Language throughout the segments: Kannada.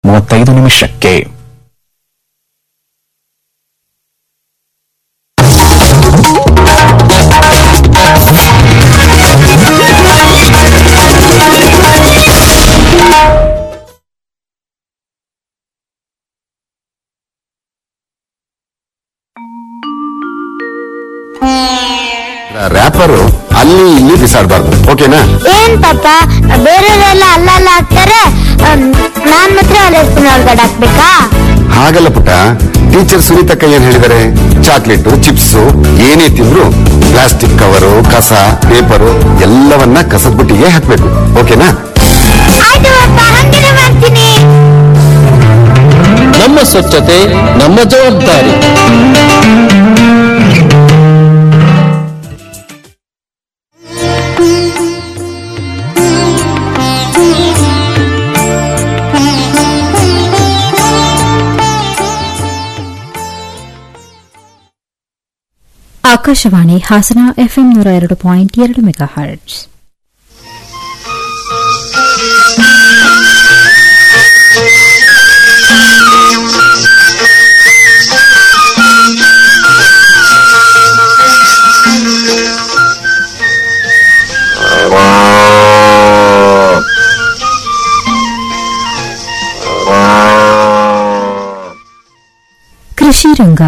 ಮೂವತ್ತೈದು ನಿಮಿಷಕ್ಕೆ ರ್ಯಾಪರು ಅಲ್ಲಿ ಇಲ್ಲಿ ಬಿಸಾಡಬಾರ್ದು ಓಕೆನಾ ಏನ್ ಪಾಪ ಬೇರೆಯವರೆಲ್ಲ ಅಲ್ಲಲ್ಲ ಹಾಕ್ತಾರೆ ಅಮ್, ನಾನ್ ಮಾತ್ರ ಅಲ್ಲೇ ಸ್ಪೂನ್ ಒಳಗಡೆ ಹಾಕ್ಬೇಕಾ ಹಾಗಲ್ಲ ಪುಟ್ಟ ಟೀಚರ್ ಸುನೀತಕ್ಕ ಏನ್ ಹೇಳಿದಾರೆ ಚಾಕ್ಲೇಟ್ ಚಿಪ್ಸ್ ಏನೇ ತಿಂದ್ರು ಪ್ಲಾಸ್ಟಿಕ್ ಕವರು ಕಸ ಪೇಪರು ಎಲ್ಲವನ್ನ ಕಸದ ಬುಟ್ಟಿಗೆ ಹಾಕ್ಬೇಕು ಓಕೆನಾ ಆಯ್ತು ಪಾಪ ಹಂಗೇನೆ ಮಾಡ್ತೀನಿ ನಮ್ಮ ಸ್ವಚ್ಛತೆ ನಮ್ಮ ಜವಾಬ್ದಾರಿ ಆಕಾಶವಾಣಿ ಹಾಸನ ಎಫ್ಎಂ ನೂರ ಎರಡು ಪಾಯಿಂಟ್ ಎರಡು ಮೆಗಾ ಹರ್ಟ್ಸ್ ಕೃಷಿ ರಂಗ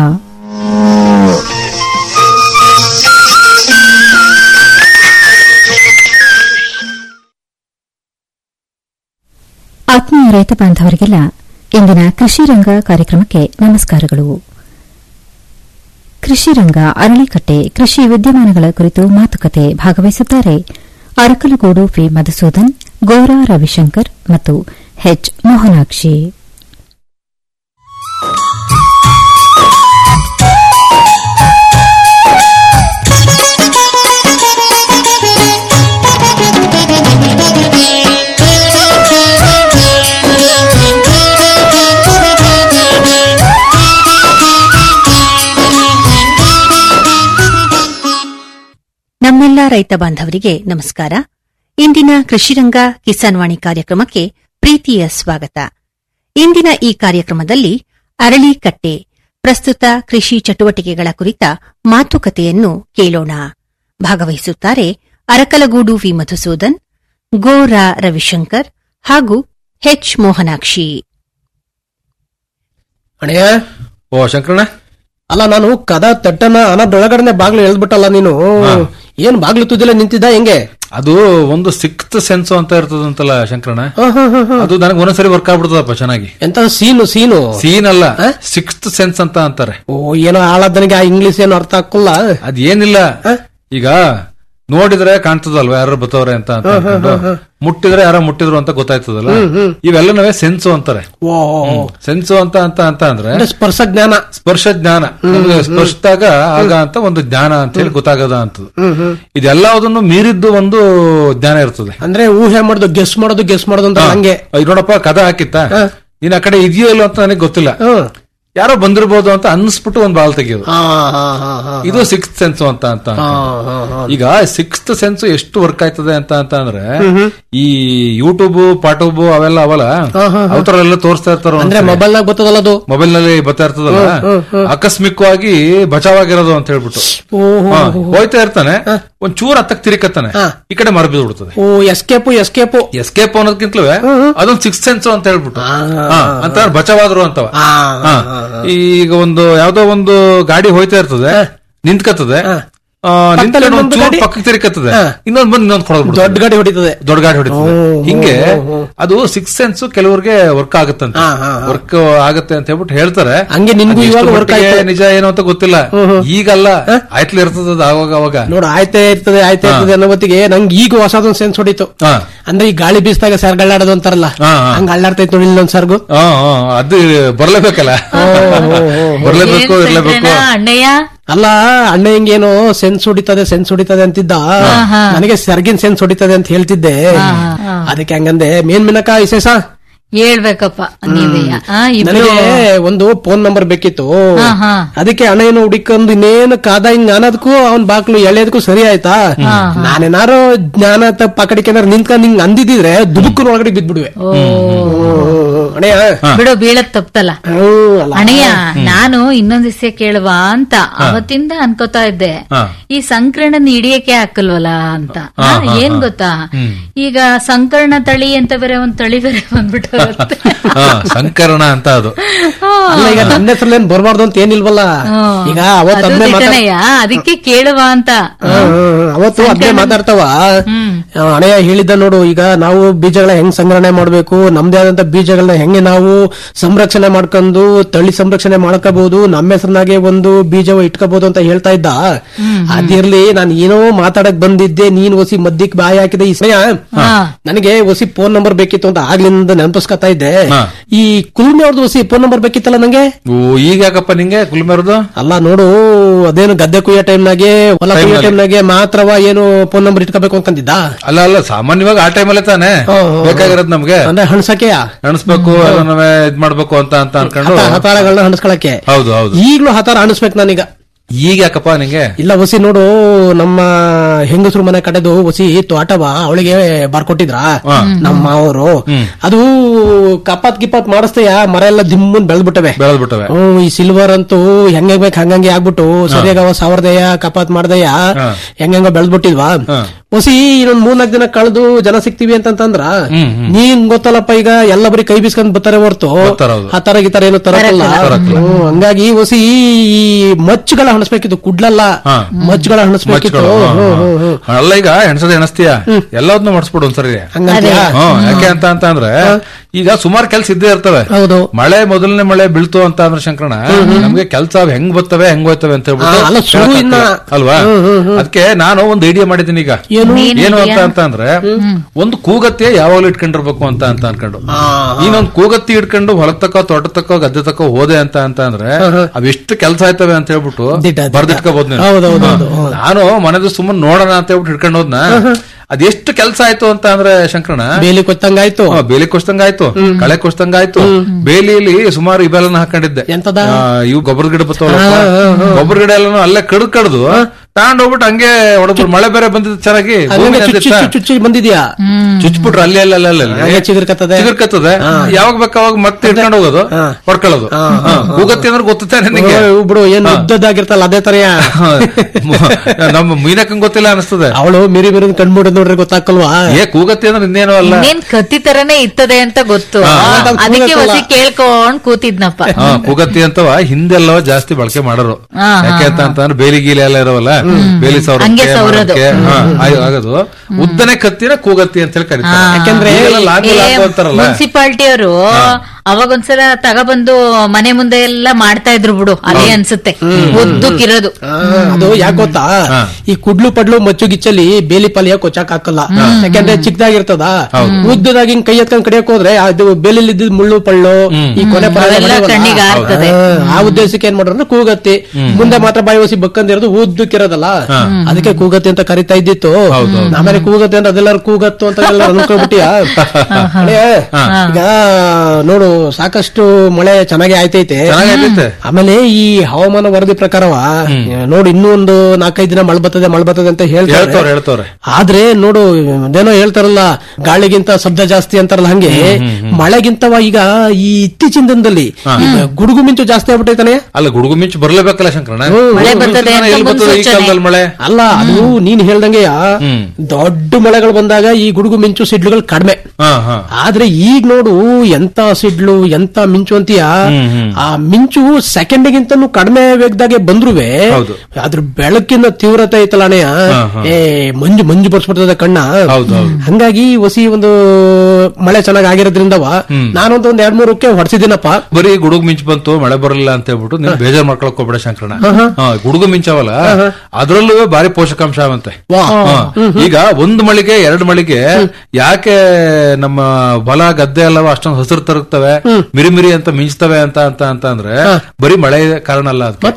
ಆತ್ಮೀಯ ರೈತ ಬಾಂಧವರಿಗೆಲ್ಲ ಇಂದಿನ ಕೃಷಿ ರಂಗ ಕಾರ್ಯಕ್ರಮಕ್ಕೆ ನಮಸ್ಕಾರಗಳು ಕೃಷಿ ರಂಗ ಅರಳಿಕಟ್ಟೆ ಕೃಷಿ ವಿದ್ಯಮಾನಗಳ ಕುರಿತು ಮಾತುಕತೆ ಭಾಗವಹಿಸುತ್ತಾರೆ ಅರಕಲಗೂಡು ಪಿ ಮಧುಸೂದನ್ ಗೌರಾ ರವಿಶಂಕರ್ ಮತ್ತು ಎಚ್ ಮೋಹನಾಕ್ಷಿ ನಮ್ಮೆಲ್ಲ ರೈತ ಬಾಂಧವರಿಗೆ ನಮಸ್ಕಾರ ಇಂದಿನ ಕೃಷಿರಂಗ ಕಿಸಾನ್ ವಾಣಿ ಕಾರ್ಯಕ್ರಮಕ್ಕೆ ಪ್ರೀತಿಯ ಸ್ವಾಗತ ಇಂದಿನ ಈ ಕಾರ್ಯಕ್ರಮದಲ್ಲಿ ಅರಳಿಕಟ್ಟೆ ಪ್ರಸ್ತುತ ಕೃಷಿ ಚಟುವಟಿಕೆಗಳ ಕುರಿತ ಮಾತುಕತೆಯನ್ನು ಕೇಳೋಣ ಭಾಗವಹಿಸುತ್ತಾರೆ ಅರಕಲಗೂಡು ವಿ ಮಧುಸೂದನ್ ಗೋ ರಾ ರವಿಶಂಕರ್ ಹಾಗೂ ಹೆಚ್ ಮೋಹನಾಕ್ಷಿ ಅಣಯ್ಯ ಓ ಶಂಕರಣ್ಣ ಅಲ್ಲ ನಾನು ಕದ ತಟ್ಟನ ಅನ್ನದೊಳಗಡೆ ಬಾಗ್ಲು ಎಳ್ದ್ಬಿಟ್ಟಲ್ಲ ನೀನು ಏನ್ ಬಾಗ್ಲು ತುದಿಲ್ಲ ನಿಂತಿದ್ದ ಹೆಂಗೆ ಅದು ಒಂದು ಸಿಕ್ತ್ ಸೆನ್ಸ್ ಅಂತ ಇರ್ತದಂತಲ್ಲ ಶಂಕರಣ್ಣ ಹ, ಹ, ಹ, ಹ. ಅದು ನನಗೆ ಒಂದೊಂದ್ಸರಿ ವರ್ಕ್ ಆಗ್ಬಿಡ್ತದಪ್ಪ ಚೆನ್ನಾಗಿ ಎಂತ ಸೀನು ಸೀನು ಸೀನ್ ಅಲ್ಲ ಸಿಕ್ಸ್ತ್ ಸೆನ್ಸ್ ಅಂತ ಅಂತಾರೆ ಓ ಏನೋ ಆಳದನಿಗೆ ಆ ಇಂಗ್ಲಿಷ್ ಏನು ಅರ್ಥ ಹಾಕಲ್ಲ ಅದ್ ಏನಿಲ್ಲ ಈಗ ನೋಡಿದ್ರೆ ಕಾಣ್ತದಲ್ವಾ ಯಾರು ಬತ್ತವ್ರೆ ಅಂತ ಅಂತ ಅನ್ಕೊಂಡು ಮುಟ್ಟಿದ್ರೆ ಯಾರೋ ಮುಟ್ಟಿದ್ರು ಅಂತ ಗೊತ್ತಾಯ್ತದಲ್ಲ ಇವೆಲ್ಲನವೇ ಸೆನ್ಸು ಅಂತಾರೆ ಓ ಸೆನ್ಸು ಅಂತ ಅಂತ ಅಂತ ಅಂದ್ರೆ ಅಂದ್ರೆ ಸ್ಪರ್ಶ ಜ್ಞಾನ ಸ್ಪರ್ಶ ಜ್ಞಾನ ನಮ್ಗೆ ಸ್ಪರ್ಶದಾಗ ಆಗ ಅಂತ ಒಂದು ಜ್ಞಾನ ಅಂತ ಹೇಳಿ ಗೊತ್ತಾಗದ ಅಂತ ಇದೆಲ್ಲದನ್ನು ಮೀರಿದ್ದು ಒಂದು ಜ್ಞಾನ ಇರ್ತದೆ ಅಂದ್ರೆ ಊಹೆ ಮಾಡೋದು ಗೆಸ್ ಮಾಡೋದು ಗೆಸ್ ಮಾಡೋದು ಅಂತ ಹಂಗೆ ಈಗ ನೋಡಪ್ಪ ಕದ ಹಾಕಿತ್ತ ನೀನ್ ಆ ಕಡೆ ಇದೆಯೋ ಇಲ್ಲೋ ಅಂತ ನನಗೆ ಗೊತ್ತಿಲ್ಲ ಹ್ಮ್. ಯಾರೋ ಬಂದಿರ್ಬೋದು ಅಂತ ಅನ್ಸ್ಬಿಟ್ಟು ಒಂದ್ ಬಾಲ್ ತೆಗಿಯೋದು ಹಾ ಹಾ ಹಾ ಹಾ ಇದು ಸಿಕ್ಸ್ತ್ ಸೆನ್ಸ್ ಅಂತ ಅಂತ ಹಾ, ಹಾ, ಹಾ. ಈಗ ಸಿಕ್ಸ್ತ್ ಸೆನ್ಸ್ ಎಷ್ಟು ವರ್ಕ್ ಆಯ್ತದೆ ಅಂತ ಅಂತ ಅಂದ್ರೆ ಈ ಯೂಟ್ಯೂಬ್ ಪಾಟೂಬ್ ಅವೆಲ್ಲ ಅವಲ್ಲ ಅವತರೆಲ್ಲ ತೋರಿಸ್ತಾ ಇರ್ತಾರ ಅಂದ್ರೆ ಮೊಬೈಲ್ ನಾಗ ಬರ್ತದಲ್ಲ ಅದು ಮೊಬೈಲ್ ನಲ್ಲಿ ಬರ್ತಾ ಇರ್ತದಲ್ಲ ಆಕಸ್ಮಿಕವಾಗಿ ಬಚಾವಾಗಿರೋದು ಅಂತ ಹೇಳ್ಬಿಟ್ಟು ಓಹೋ ಹಾ, ಹೋಯ್ತಾ ಇರ್ತಾನೆ ಒಂದ್ ಚೂರ್ ಹತ್ತಕ್ ತಿರುಕತ್ತಾನೆ ಈ ಕಡೆ ಮರ ಬಿಡ್ತದೆ ಓ ಎಸ್ಕೇಪು ಎಸ್ಕೇಪು ಎಸ್ಕೇಪ್ ಅನ್ನೋದಕ್ಕಿಂತಲೂ ಅದೊಂದು ಸಿಕ್ಸ್ ಸೆನ್ಸ್ ಅಂತ ಹೇಳ್ಬಿಟ್ಟು ಹಾ, ಅಂತ ಬಚಾವಾದ್ರು ಅಂತವ ಹಾ. ಈಗ ಒಂದು ಯಾವ್ದೋ ಒಂದು ಗಾಡಿ ಹೋಯ್ತಾ ಇರ್ತದೆ ನಿಂತ್ಕತ್ತದೆ ಆ, ನಿಂತ್ಕೊಂಡು ಒಂದ್ ಇನ್ನೊಂದು ಚೂರ್ ಗಾಡಿ? ಪಕ್ಕಕ್ಕೆ ತಿರುಕತ್ತದೆ ಹಾ. ಇನ್ನೊಂದ್ ಬಂದ್ ಇನ್ನೊಂದ್ ಕೊಡೋದು ದೊಡ್ಡ ಗಾಡಿ ಹೊಡಿತದೆ ದೊಡ್ಡ ಗಾಡಿ ಹೊಡಿತದೆ ಓ, ಹಿಂಗೆ ಓ, ಓ, ಓ. ಅದು ಸಿಕ್ಸ್ ಸೆನ್ಸ್ ಕೆಲವ್ರಿಗೆ ವರ್ಕ್ ಆಗುತ್ತಂತೆ ಹಾ, ಹಾ, ಹಾ. ವರ್ಕ್ ಆಗತ್ತೆ ಅಂತ ಹೇಳ್ಬಿಟ್ಟು ಹೇಳ್ತಾರೆ ಹಂಗೆ ನಿನ್ಗೂ ಅದು ಎಷ್ಟು ಇವಾಗ work ಮಟ್ಟಿಗೆ ಆಯ್ತು. ನಿಜ ಏನೋ ಅಂತ ಗೊತ್ತಿಲ್ಲ ಈಗಲ್ಲ ಆಯ್ತಲಿ ಇರ್ತದ ಅದು ಅವಾಗ ಅವಾಗ ನೋಡು ಆಯ್ತಾ ಇರ್ತದೆ ಆಯ್ತಾ ಇರ್ತದೆ ಅನ್ನೋ ಹೊತ್ತಿಗೆ ನಂಗೆ ಈಗ ಹೊಸದೊಂದು ಸೆನ್ಸ್ ಹೊಡಿತು ಹಾ. ಅಂದ್ರೆ ಈ ಗಾಳಿ ಬೀಸಿದಾಗ ಸರ್ಗಳ್ಳಾಡೋದು ಅಂತಾರಲ್ಲ ಹಾ, ಹಾ. ಹಂಗ ಅಳ್ಳಾಡ್ತೈತ್ ನೋಡಿ ಇಲ್ಲೊಂದ್ ಸರ್ಗು ಹಾ, ಹಾ, ಅದು ಬರ್ಲೇಬೇಕಲ್ಲ ಬರ್ಲೇಬೇಕು ಇರ್ಲೇಬೇಕು ಅಣ್ಣಯ್ಯ ಅಲ್ಲ ಅಣ್ಣ ಹಿಂಗೇನೋ ಸೆನ್ಸ್ ಹೊಡಿತದೆ ಸೆನ್ಸ್ ಹೊಡಿತದೆ ಅಂತಿದ್ದ ನನಗೆ ಸರ್ಗಿನ್ ಸೆನ್ಸ್ ಹೊಡಿತದೆ ಅಂತ ಹೇಳ್ತಿದ್ದೆ ಅದಕ್ಕೆ ಹಂಗಂದೆ ಮೇನ್ ಮಿನಕ ವಿಶೇಷ ಹೇಳ್ಬೇಕಪ್ಪ ನೀವೇ ಆ, ಇಬ್ರು ನನಗೆ ಒಂದು ಫೋನ್ ನಂಬರ್ ಬೇಕಿತ್ತು ಹಾ, ಹಾ. ಅದಕ್ಕೆ ಹಣ ಏನು ಹುಡುಕೊಂಡು ಇನ್ನೇನು ಕಾದ ಹಿಂಗ್ ಅನ್ನೋದಕ್ಕೂ ಅವ್ನ್ ಬಾಕ್ಲು ಎಳೆಯೋದಕ್ಕೂ ಸರಿ ಆಯ್ತಾ ನಾನೇನಾರು ಜ್ಞಾನ ತಪ್ಪ ಆ ಕಡೆಗೆ ಏನಾರು ನಿಂತ್ಕೊಂಡ್ ಹಿಂಗ್ ಅಂದಿದ್ರೆ ದುಡುಕನ್ ಒಳಗಡೆ ಬಿದ್ಬಿಡುವೆ ಓ ಅಣೆಯ ಬಿಡು ಬೀಳತ್ ತಪ್ತಲ್ಲ ಹ್ಮ್, ಅಲ್ಲ. ಅಣಯ್ಯ ನಾನು ಇನ್ನೊಂದ್ ವಿಷಯ ಕೇಳುವ ಅಂತ ಅವತ್ತಿಂದ ಅನ್ಕೋತಾ ಇದ್ದೆ ಹಾ. ಈ ಸಂಕರ್ಣನ ಹಿಡಿಯಕ್ಕೆ ಹಾಕಲ್ವಲ್ಲ ಅಂತ ಆ, ಏನ್ ಗೊತ್ತಾ ಈಗ ಸಂಕರ್ಣ ತಳಿ ಅಂತ ಬೇರೆ ಒಂದ್ ತಳಿ ಬೇರೆ ಬಂದ್ಬಿಟ್ಟು ಹಾ, ಸಂಕರಣ ಅಂತ ಅದು ಅಲ್ಲ ಈಗ ನನ್ನ ಹೆಸರಲ್ಲಿ ಬರಬಾರ್ದು ಅಂತ ಏನಿಲ್ವಲ್ಲ ಈಗ ಅವತ್ತು ಅದು ಅದ್ನೇ ಮಾತಾಡ್- ದಿಟನಯ್ಯ, ಅದಕ್ಕೆ ಕೇಳುವ ಅಂತ ಹ್ಮ್, ಹ್ಮ್, ಅವತ್ತು ಅದ್ನೇ ಮಾತಾಡ್ತಾವ ಆ, ಅಣೆಯ ಹೇಳಿದ್ದ ನೋಡು ಈಗ ನಾವು ಬೀಜಗಳ ಹೆಂಗ್ ಸಂಗ್ರಹಣೆ ಮಾಡ್ಬೇಕು ನಮ್ದೇ ಆದಂತ ಬೀಜಗಳನ್ನ ಹೆಂಗೆ ನಾವು ಸಂರಕ್ಷಣೆ ಮಾಡ್ಕೊಂಡು ತಳಿ ಸಂರಕ್ಷಣೆ ಮಾಡ್ಕೋಬಹುದು ನಮ್ಮ ಹೆಸರಿನಾಗೆ ಒಂದು ಬೀಜವ ಇಟ್ಕೋಬಹುದು ಅಂತ ಹೇಳ್ತಾ ಇದ್ದ ಅದಿರ್ಲಿ ನಾನು ಏನೋ ಮಾತಾಡಕ್ ಬಂದಿದ್ದೆ ನೀನ್ ಒಸಿ ಮದ್ದಿಕ್ ಬಾಯಿ ಹಾಕಿದೆ ಈ ಸಮಯ ನನಗೆ ಒಸಿ ಫೋನ್ ನಂಬರ್ ಬೇಕಿತ್ತು ಅಂತ ಆಗ್ಲಿಂದ ನೆನಪಿಸ್ಕೊತಾ ಇದ್ದೆ ಹಾ. ಈ ಕುಲ್ಮಿ ಅವ್ರದ್ದು ಒಸಿ ಫೋನ್ ನಂಬರ್ ಬೇಕಿತ್ತಲ್ಲ ನಂಗೆ ಓ, ಈಗ ಯಾಕಪ್ಪ ನಿಂಗೆ ಕುಲ್ಮೇರ್ದು ಅಲ್ಲ ನೋಡು ಅದೇನು ಗದ್ದೆ ಕುಯ್ಯೋ ಟೈಮ್ನಾಗೆ ಹೊಲ Time ಕುಯ್ಯೋ ನಲ್ಲಿ. ಟೈಮ್ನಾಗೆ ಮಾತ್ರವ ಏನು ಫೋನ್ ನಂಬರ್ ಇಟ್ಕೋಬೇಕು ಅನ್ಕಂದಿದ್ದ ಅಲ್ಲ ಅಲ್ಲ ಸಾಮಾನ್ಯವಾಗಿ ಆ ಟೈಮಲ್ಲೇ ತಾನೆ ಹ್ಮ್, ಹ್ಮ್, ಬೇಕಾಗಿರೋದು ನಮ್ಗೆ ಅಂದ್ರೆ ಹಣಸಕೆಯ ಅಣಿಸ್ಬೇಕು ಎಲ್ಲನವೇ ಇದ್ ಮಾಡ್ಬೇಕು ಅಂತ ಅಂತ ಅನ್ಕೊಂಡು ಹತಾಳಗಳನ್ನ ಹಣಸ್ಕೊಳಕ್ಕೆ ಹೌದು ಹೌದು ಈಗ್ಲೂ ಹತಾರ ಹಣಸ್ಬೇಕು ನಾನೀಗ ಈಗ ಯಾಕಪ್ಪ ನಿಂಗೆ ಇಲ್ಲ ಒಸಿ ನೋಡು ನಮ್ಮ ಹೆಂಗಸರು ಮನೆ ಕಡೆದು ಒಸಿ ತೋಟವ ಅವಳಿಗೆ ಬರ್ಕೊಟ್ಟಿದ್ರ ನಮ್ಮ ಅವರು ಅದು ಕಪಾತ್ ಗಿಪಾತ್ ಮಾಡಿಸ್ತೇಯ ಮರ ಎಲ್ಲ ದಿಮ್ಮನ್ ಬೆಳೆದ್ಬಿಟ್ಟವೆ ಬೆಳೆದ್ಬಿಟ್ಟವೆ ಹ್ಮ್ ಈ ಸಿಲ್ವರ್ ಅಂತೂ ಹೆಂಗ ಬೇಕು ಹಂಗಂಗೆ ಆಗ್ಬಿಟ್ಟು ಸರಿಯಾಗ ಅವ ಸಾವಿರದಯ ಕಪಾತ್ ಮಾಡ್ದಯ ಹೆಂಗ ಬೆಳೆದ್ಬಿಟ್ಟಿಲ್ವಾ ಹೊಸಿ ಇನ್ನೊಂದ್ ಮೂರ್ನಾಲ್ಕು ದಿನ ಕಳೆದು ಜನ ಸಿಗ್ತೀವಿ ಅಂತಂದ್ರ ನೀನ್ ಗೊತ್ತಲ್ಲಪ್ಪ ಈಗ ಎಲ್ಲ ಬರೀ ಕೈ ಬೀಸ್ಕೊಂಡ್ ಬರ್ತಾರೆ ಹೊರ್ತು ಬರ್ತಾರ ಹೌದು. ಆ ತರ ಈ ತರ ಏನು ತರಲ್ಲ ಹ್ಮ್, ಹಂಗಾಗಿ ಹೊಸಿ ಈ ಮಚ್ಚುಗಳ ಹಣಸ್ಬೇಕಿತ್ತು ಕುಡ್ಲಲ್ಲ ಹಾ. ಮಚ್ಚುಗಳ ಹಣಸ್ಬೇಕಿತ್ತು ಮಚ್ಗಳು, ಹಾ, ಹ್ಮ್, ಹಾ. ಹ್ಮ್, ಹ್ಮ್. ಅಲ್ಲ ಈಗ ಎಣಸದ ಎಣಸ್ತೀಯ ಎಲ್ಲದನ್ನು ಮಾಡಿಸ್ಬಿಡು ಒಂದ್ಸರಿ ಹಂಗಂತೀಯಾ? ಹ್ಮ್ ಯಾಕೆ ಅಂತ ಅಂತ ಅಂದ್ರೆ ಈಗ ಸುಮಾರು ಕೆಲ್ಸ ಇದ್ದೇ ಇರ್ತವೆ ಹೌದು ಮಳೆ ಮೊದಲನೇ ಮಳೆ ಬೀಳ್ತು ಅಂತ ಅಂದ್ರೆ ಶಂಕರಣ ನಮ್ಗೆ ಕೆಲ್ಸ ಹೆಂಗ್ ಬರ್ತವೆ ಹೆಂಗ್ ಹೋಯ್ತವೆ ಅಂತ ಆ, ಅಲ್ಲ, ಹೇಳ್ಬಿಟ್ಟು ಶುರು ಇನ್ನ- ಹೇಳಕ್ಕಾಗ್ತಿಲ್ಲ. ಅಲ್ವಾ ಅದಕ್ಕೆ ನಾನು ಒಂದು ಐಡಿಯಾ ಮಾಡಿದ್ದೀನಿ ಈಗ ಏನು? ಏನು ಅಂತ ಅಂತ ಅಂದ್ರೆ ಒಂದು ಕೂಗತ್ತೆ ಯಾವಾಗ್ಲೂ ಇಟ್ಕೊಂಡಿರ್ಬೇಕು ಅಂತ ಅಂತ ಅನ್ಕೊಂಡು ನೀನೊಂದು ಕೂಗತ್ತಿ ಇಟ್ಕೊಂಡು ಹೊಲಕ್ ತಕ್ಕ ತೋಟ ತಕ್ಕ ಗದ್ದೆ ತಕ್ಕ ಹೋದೆ ಅಂತ ಅಂತ ಅಂದ್ರೆ ಅವೆಷ್ಟು ಕೆಲಸ ಆಯ್ತವೆ ಅಂತ ಹೇಳ್ಬಿಟ್ಟು ದಿಟ, ದಿಟ. ಬರ್ದಿಟ್ಕೋಬಹುದು ನೀನು. ಹೌದು, ಹೌದು, ಹಾ. ಹೌದು, ಹೌದು. ನಾನು ಮನೆದು ಸುಮ್ಮನೆ ನೋಡೋಣ ಅಂತ ಹೇಳ್ಬಿಟ್ಟು ಹಿಡ್ಕೊಂಡು ಹೋದ್ನ ಅದೆಷ್ಟು ಕೆಲಸ ಆಯ್ತು ಅಂತ ಅಂದ್ರೆ ಶಂಕರಣ ಬೇಲಿ ಕೊತ್ತಂಗಾಯ್ತು ಹಾ, ಬೇಲಿ ಕೊಚ್ದಂಗ ಆಯ್ತು ಕಳೆ ಕೊಚ್ದಂಗ ಆಯ್ತು ಬೇಲಿಯಲ್ಲಿ ಸುಮಾರು ಇವೆಲ್ಲ ಹಾಕೊಂಡಿದ್ದೆ ಎಂತದ? ಆ, ಇವು ಗೊಬ್ಬರದ ಗಿಡ ಬತ್ತವಲ್ಲ ಗೊಬ್ಬರ ಗಿಡ ಎಲ್ಲ ಅಲ್ಲೇ ಕಡ್ದು ಕಡ್ದು ತಗೊಂಡ್ ಹೋಗ್ಬಿಟ್ಟು ಹಂಗೆ ಹೊಡದ್ರು ಮಳೆ ಬೇರೆ ಬಂದಿದ್ದು ಚೆನ್ನಾಗಿ ಭೂಮಿ ಹಂಗಂಗೆ ಚುಚ್ಚಿ ನೆಂದಿತ್ತ. ಚುಚ್ಚಿ ಚುಚ್ಚಿ ಬಂದಿದ್ಯಾ ಚುಚ್ಬಿಟ್ರು ಅಲ್ಲಿ ಅಲ್ಲಿ ಅಲ್ಲಿ ಅಲ್ಲಿ ಹಂಗೆ ಚಿಗುರ್ಕತ್ತದೆ. ಚಿಗುರ್ಕತ್ತದೆ ಯಾವಾಗ ಬೇಕು ಅವಾಗ ಮತ್ತೆ ಇಟ್ಕೊಂಡು ಹೋಗೋದು ಹೊಡ್ಕೊಳ್ಳೋದು ಹಾ, ಕೂಗತ್ತಿ ಅಂದ್ರೆ ಗೊತ್ತಾನೆ ನಿಂಗೆ ಓ, ಬಿಡು ಏನ್ ಉದ್ದದಾಗಿರ್ತಲ್ಲ ಅದೇ ತರ ಹಾ, ನಮ್ಮ ಮೀನಕ್ಕಂಗ್ ಗೊತ್ತಿಲ್ಲ ಅನಿಸ್ತದೆ ಅವಳು ಮಿರಿ ಮಿರಿ ಕಣ್ಮೂಡ್ ನೋಡ್ರೆ ಗೊತ್ತಾಕಲ್ವಾ ಏ ಕೂಗತ್ತಿ ಅಂದ್ರೆ ಇನ್ನೇನು ಅಲ್ಲ ಇನ್ನೇನ್ ಕತ್ತಿ ತರನೇ ಇರ್ತದೆ ಅಂತ ಗೊತ್ತು ಹಾ. ಅದಕ್ಕೆ ಕೂಗತ್ತಲ್ಲ. ಹೊಸಿ ಕೇಳ್ಕೊಂಡ್ ಕೂತಿದ್ನಪ್ಪ ಹಾ ಕೂಗತ್ತಿ ಅಂತವ ಹಿಂದೆಲ್ಲ ಜಾಸ್ತಿ ಬಳಕೆ ಮಾಡೋರು ಹಾ, ಹಾ, ಯಾಕೆ ಅಂತ ಅಂತಂದ್ರೆ ಬೇಲಿ ಗೀಲಿ ಎಲ್ಲ ಇರೋವಲ್ಲ ಬೇಲಿ ಸೌರ ಹಂಗೆ ಸೌರೋದು. ಆಗೋದು ಉದ್ದನೆ ಕತ್ತಿನ ಕೂಗತ್ತಿ ಅಂತ ಹೇಳಿ ಕರೀತಾರೆ ಯಾಕೆಂದ್ರೆ ಈಗೆಲ್ಲ ಲಾಂಗು ಲಾಂಗು ಅಂತಾರಲ್ಲ ಮುನ್ಸಿಪಾಲ್ಟಿ ಅವರು ಅವಾಗೊಂದ್ಸಲ ತಗೊಬಂದು ಮನೆ ಮುಂದೆ ಎಲ್ಲ ಮಾಡ್ತಾ ಇದ್ರು ಬಿಡು ಅದೇ ಅನ್ಸುತ್ತೆ ಉದ್ದಕ್ಕಿರೋದು ಆ, ಅದು ಯಾಕೆ ಗೊತ್ತಾ ಈ ಕುಡ್ಲು ಪಡ್ಲು ಮಚ್ಚು ಗಿಚ್ಚಲಿ ಬೇಲಿ ಪಾಲಿಯ ಕೊಚ್ಚಾಕ್ ಹಾಕಲ್ಲ ಯಾಕಂದ್ರೆ ಚಿಕ್ಕದಾಗಿರ್ತದ ಉದ್ದದಾಗಿ ಹಿಂಗ್ ಕೈ ಎತ್ಕೊಂಡ್ ಕಡಿಯಕ್ ಹೋದ್ರೆ ಅದು ಬೇಲಿಲಿ ಇದ್ದಿದ್ ಮುಳ್ಳು ಪಳ್ಳು ಈ ಕೊನೆ ಪರ ಎಲ್ಲ ಅವೆಲ್ಲ ಹೊಡೆಯವಲ್ಲ? ಕಣ್ಣಿಗೆ ಆರ್ತದೆ. ಆ, ಆ ಉದ್ದೇಶಕ್ಕೆ ಏನ್ ಮಾಡ್ರು ಅಂದ್ರೆ ಕೂಗತ್ತಿ ಮುಂದೆ ಮಾತ್ರ ಬಾಯಿ ಹೊಸಿ ಬಕ್ಕಂದಿರೋದು ಉದ್ದಕ್ಕಿರೋದಲ್ಲ ಅದಕ್ಕೆ ಕೂಗತ್ತಿ ಅಂತ ಕರಿತಾ ಇದ್ದಿತ್ತು ಆಮೇಲೆ ಕೂಗತ್ತಿ ಅಂತ ಅದೆಲ್ಲರೂ ಕೂಗತ್ತು ಅಂತ ಎಲ್ಲ ಅನ್ಕೊಬಿಟ್ಟಿಯ ಈಗ ನೋಡು ಸಾಕಷ್ಟು ಮಳೆ ಚೆನ್ನಾಗಿ ಆಯ್ತೈತೆ ಚೆನ್ನಾಗೈತೆ ಆಮೇಲೆ ಈ ಹವಾಮಾನ ವರದಿ ಪ್ರಕಾರವ ನೋಡು ಇನ್ನೂ ಒಂದು ನಾಲ್ಕೈದು ದಿನ ಮಳೆ ಬರ್ತದೆ ಮಳೆ ಬರ್ತದೆ ಅಂತ ಹೇಳ್ತಾರೆ ಹೇಳ್ತವ್ರೆ ಹೇಳ್ತವ್ರೆ ಆದ್ರೆ ನೋಡು ಅದೇನೋ ಹೇಳ್ತಾರಲ್ಲ ಗಾಳಿಗಿಂತ ಶಬ್ದ ಜಾಸ್ತಿ ಅಂತಾರಲ್ಲ ಹಂಗೆ ಮಳೆಗಿಂತವ ಈಗ ಈ ಇತ್ತೀಚಿನ ದಿನದಲ್ಲಿ ಈಗ ಗುಡುಗು ಮಿಂಚು ಜಾಸ್ತಿ ಆಗ್ಬಿಟ್ಟೈತಾನೆ ಅಲ್ಲ ಗುಡುಗು ಮಿಂಚು ಬರ್ಲೇಬೇಕಲ್ಲ ಶಂಕರಣ ಮಳೆ ಬರ್ತದೆ ಅಂತ ಎಲ್ಲಿ ಬರ್ತದೆ ಈ ಮುನ್ಸೂಚನೆ. ಕಾಲದಲ್ಲಿ ಮಳೆ ಅಲ್ಲ ಅದು ನೀನ್ ಹೇಳ್ದಂಗೆ ದೊಡ್ಡ ಮಳೆಗಳು ಬಂದಾಗ ಈ ಗುಡುಗು ಮಿಂಚು ಸಿಡ್ಲುಗಳು ಕಡಿಮೆ ಹಾ ಹಾ ಆದ್ರೆ ಈಗ ನೋಡು ಎಂತ ಸಿಡ್ಲು ಎಂತ ಮಿಂಚು ಅಂತೀಯ ಆ ಮಿಂಚು ಸೆಕೆಂಡ್ಗಿಂತನೂ ಕಡಿಮೆ ವೇಗದಾಗೆ ಬಂದ್ರುವೆ ಹೌದು. ಅದ್ರ ಬೆಳಕಿನ ತೀವ್ರತೆ ಐತಲ್ಲ ಅಣ್ಣಯ್ಯ ಏ ಮಂಜು ಮಂಜು ಬರ್ಸ್ಬಿಡ್ತದೆ ಕಣ್ಣ ಹೌದು, ಹೌದು. ಹಂಗಾಗಿ ಹೊಸಿ ಒಂದು ಮಳೆ ಚೆನ್ನಾಗ್ ಆಗಿರೋದ್ರಿಂದವ ನಾನೊಂದು ಒಂದ್ ಎರಡ್ ಮೂರಕ್ಕೆ ಹೊಡ್ಸಿದ್ದೀನಪ್ಪ ಬರೀ ಗುಡುಗು ಮಿಂಚು ಬಂತು ಮಳೆ ಬರಲಿಲ್ಲ ಅಂತ ಹೇಳ್ಬಿಟ್ಟು ನೀನ್ ಬೇಜಾರ್ ಮಾಡ್ಕೊಳಕ್ ಹೋಗ್ಬೇಡ ಶಂಕರಣ ಹಾ, ಗುಡುಗು ಮಿಂಚವಲ್ಲ ಅದ್ರಲ್ಲೂ ಭಾರಿ ಪೋಷಕಾಂಶ ಅವಂತೆ ವಾ. ಹಾ. ಈಗ ಒಂದ್ ಮಳಿಗೆ ಎರಡ್ ಮಳಿಗೆ ಯಾಕೆ ನಮ್ಮ ಹೊಲ ಗದ್ದೆ ಎಲ್ಲವ ಅಷ್ಟೊಂದು ಹಸಿರು ತರುತ್ತವೆ ಮಿರಿ ಮಿರಿ ಅಂತ ಮಿಂಚ್ತವೆ ಅಂತ ಅಂತ ಅಂತ ಅಂದ್ರೆ ಬರೀ ಮಳೆ ಕಾರಣ ಅಲ್ಲ ಅದಕ್ಕೆ ಮತ್ತೆ?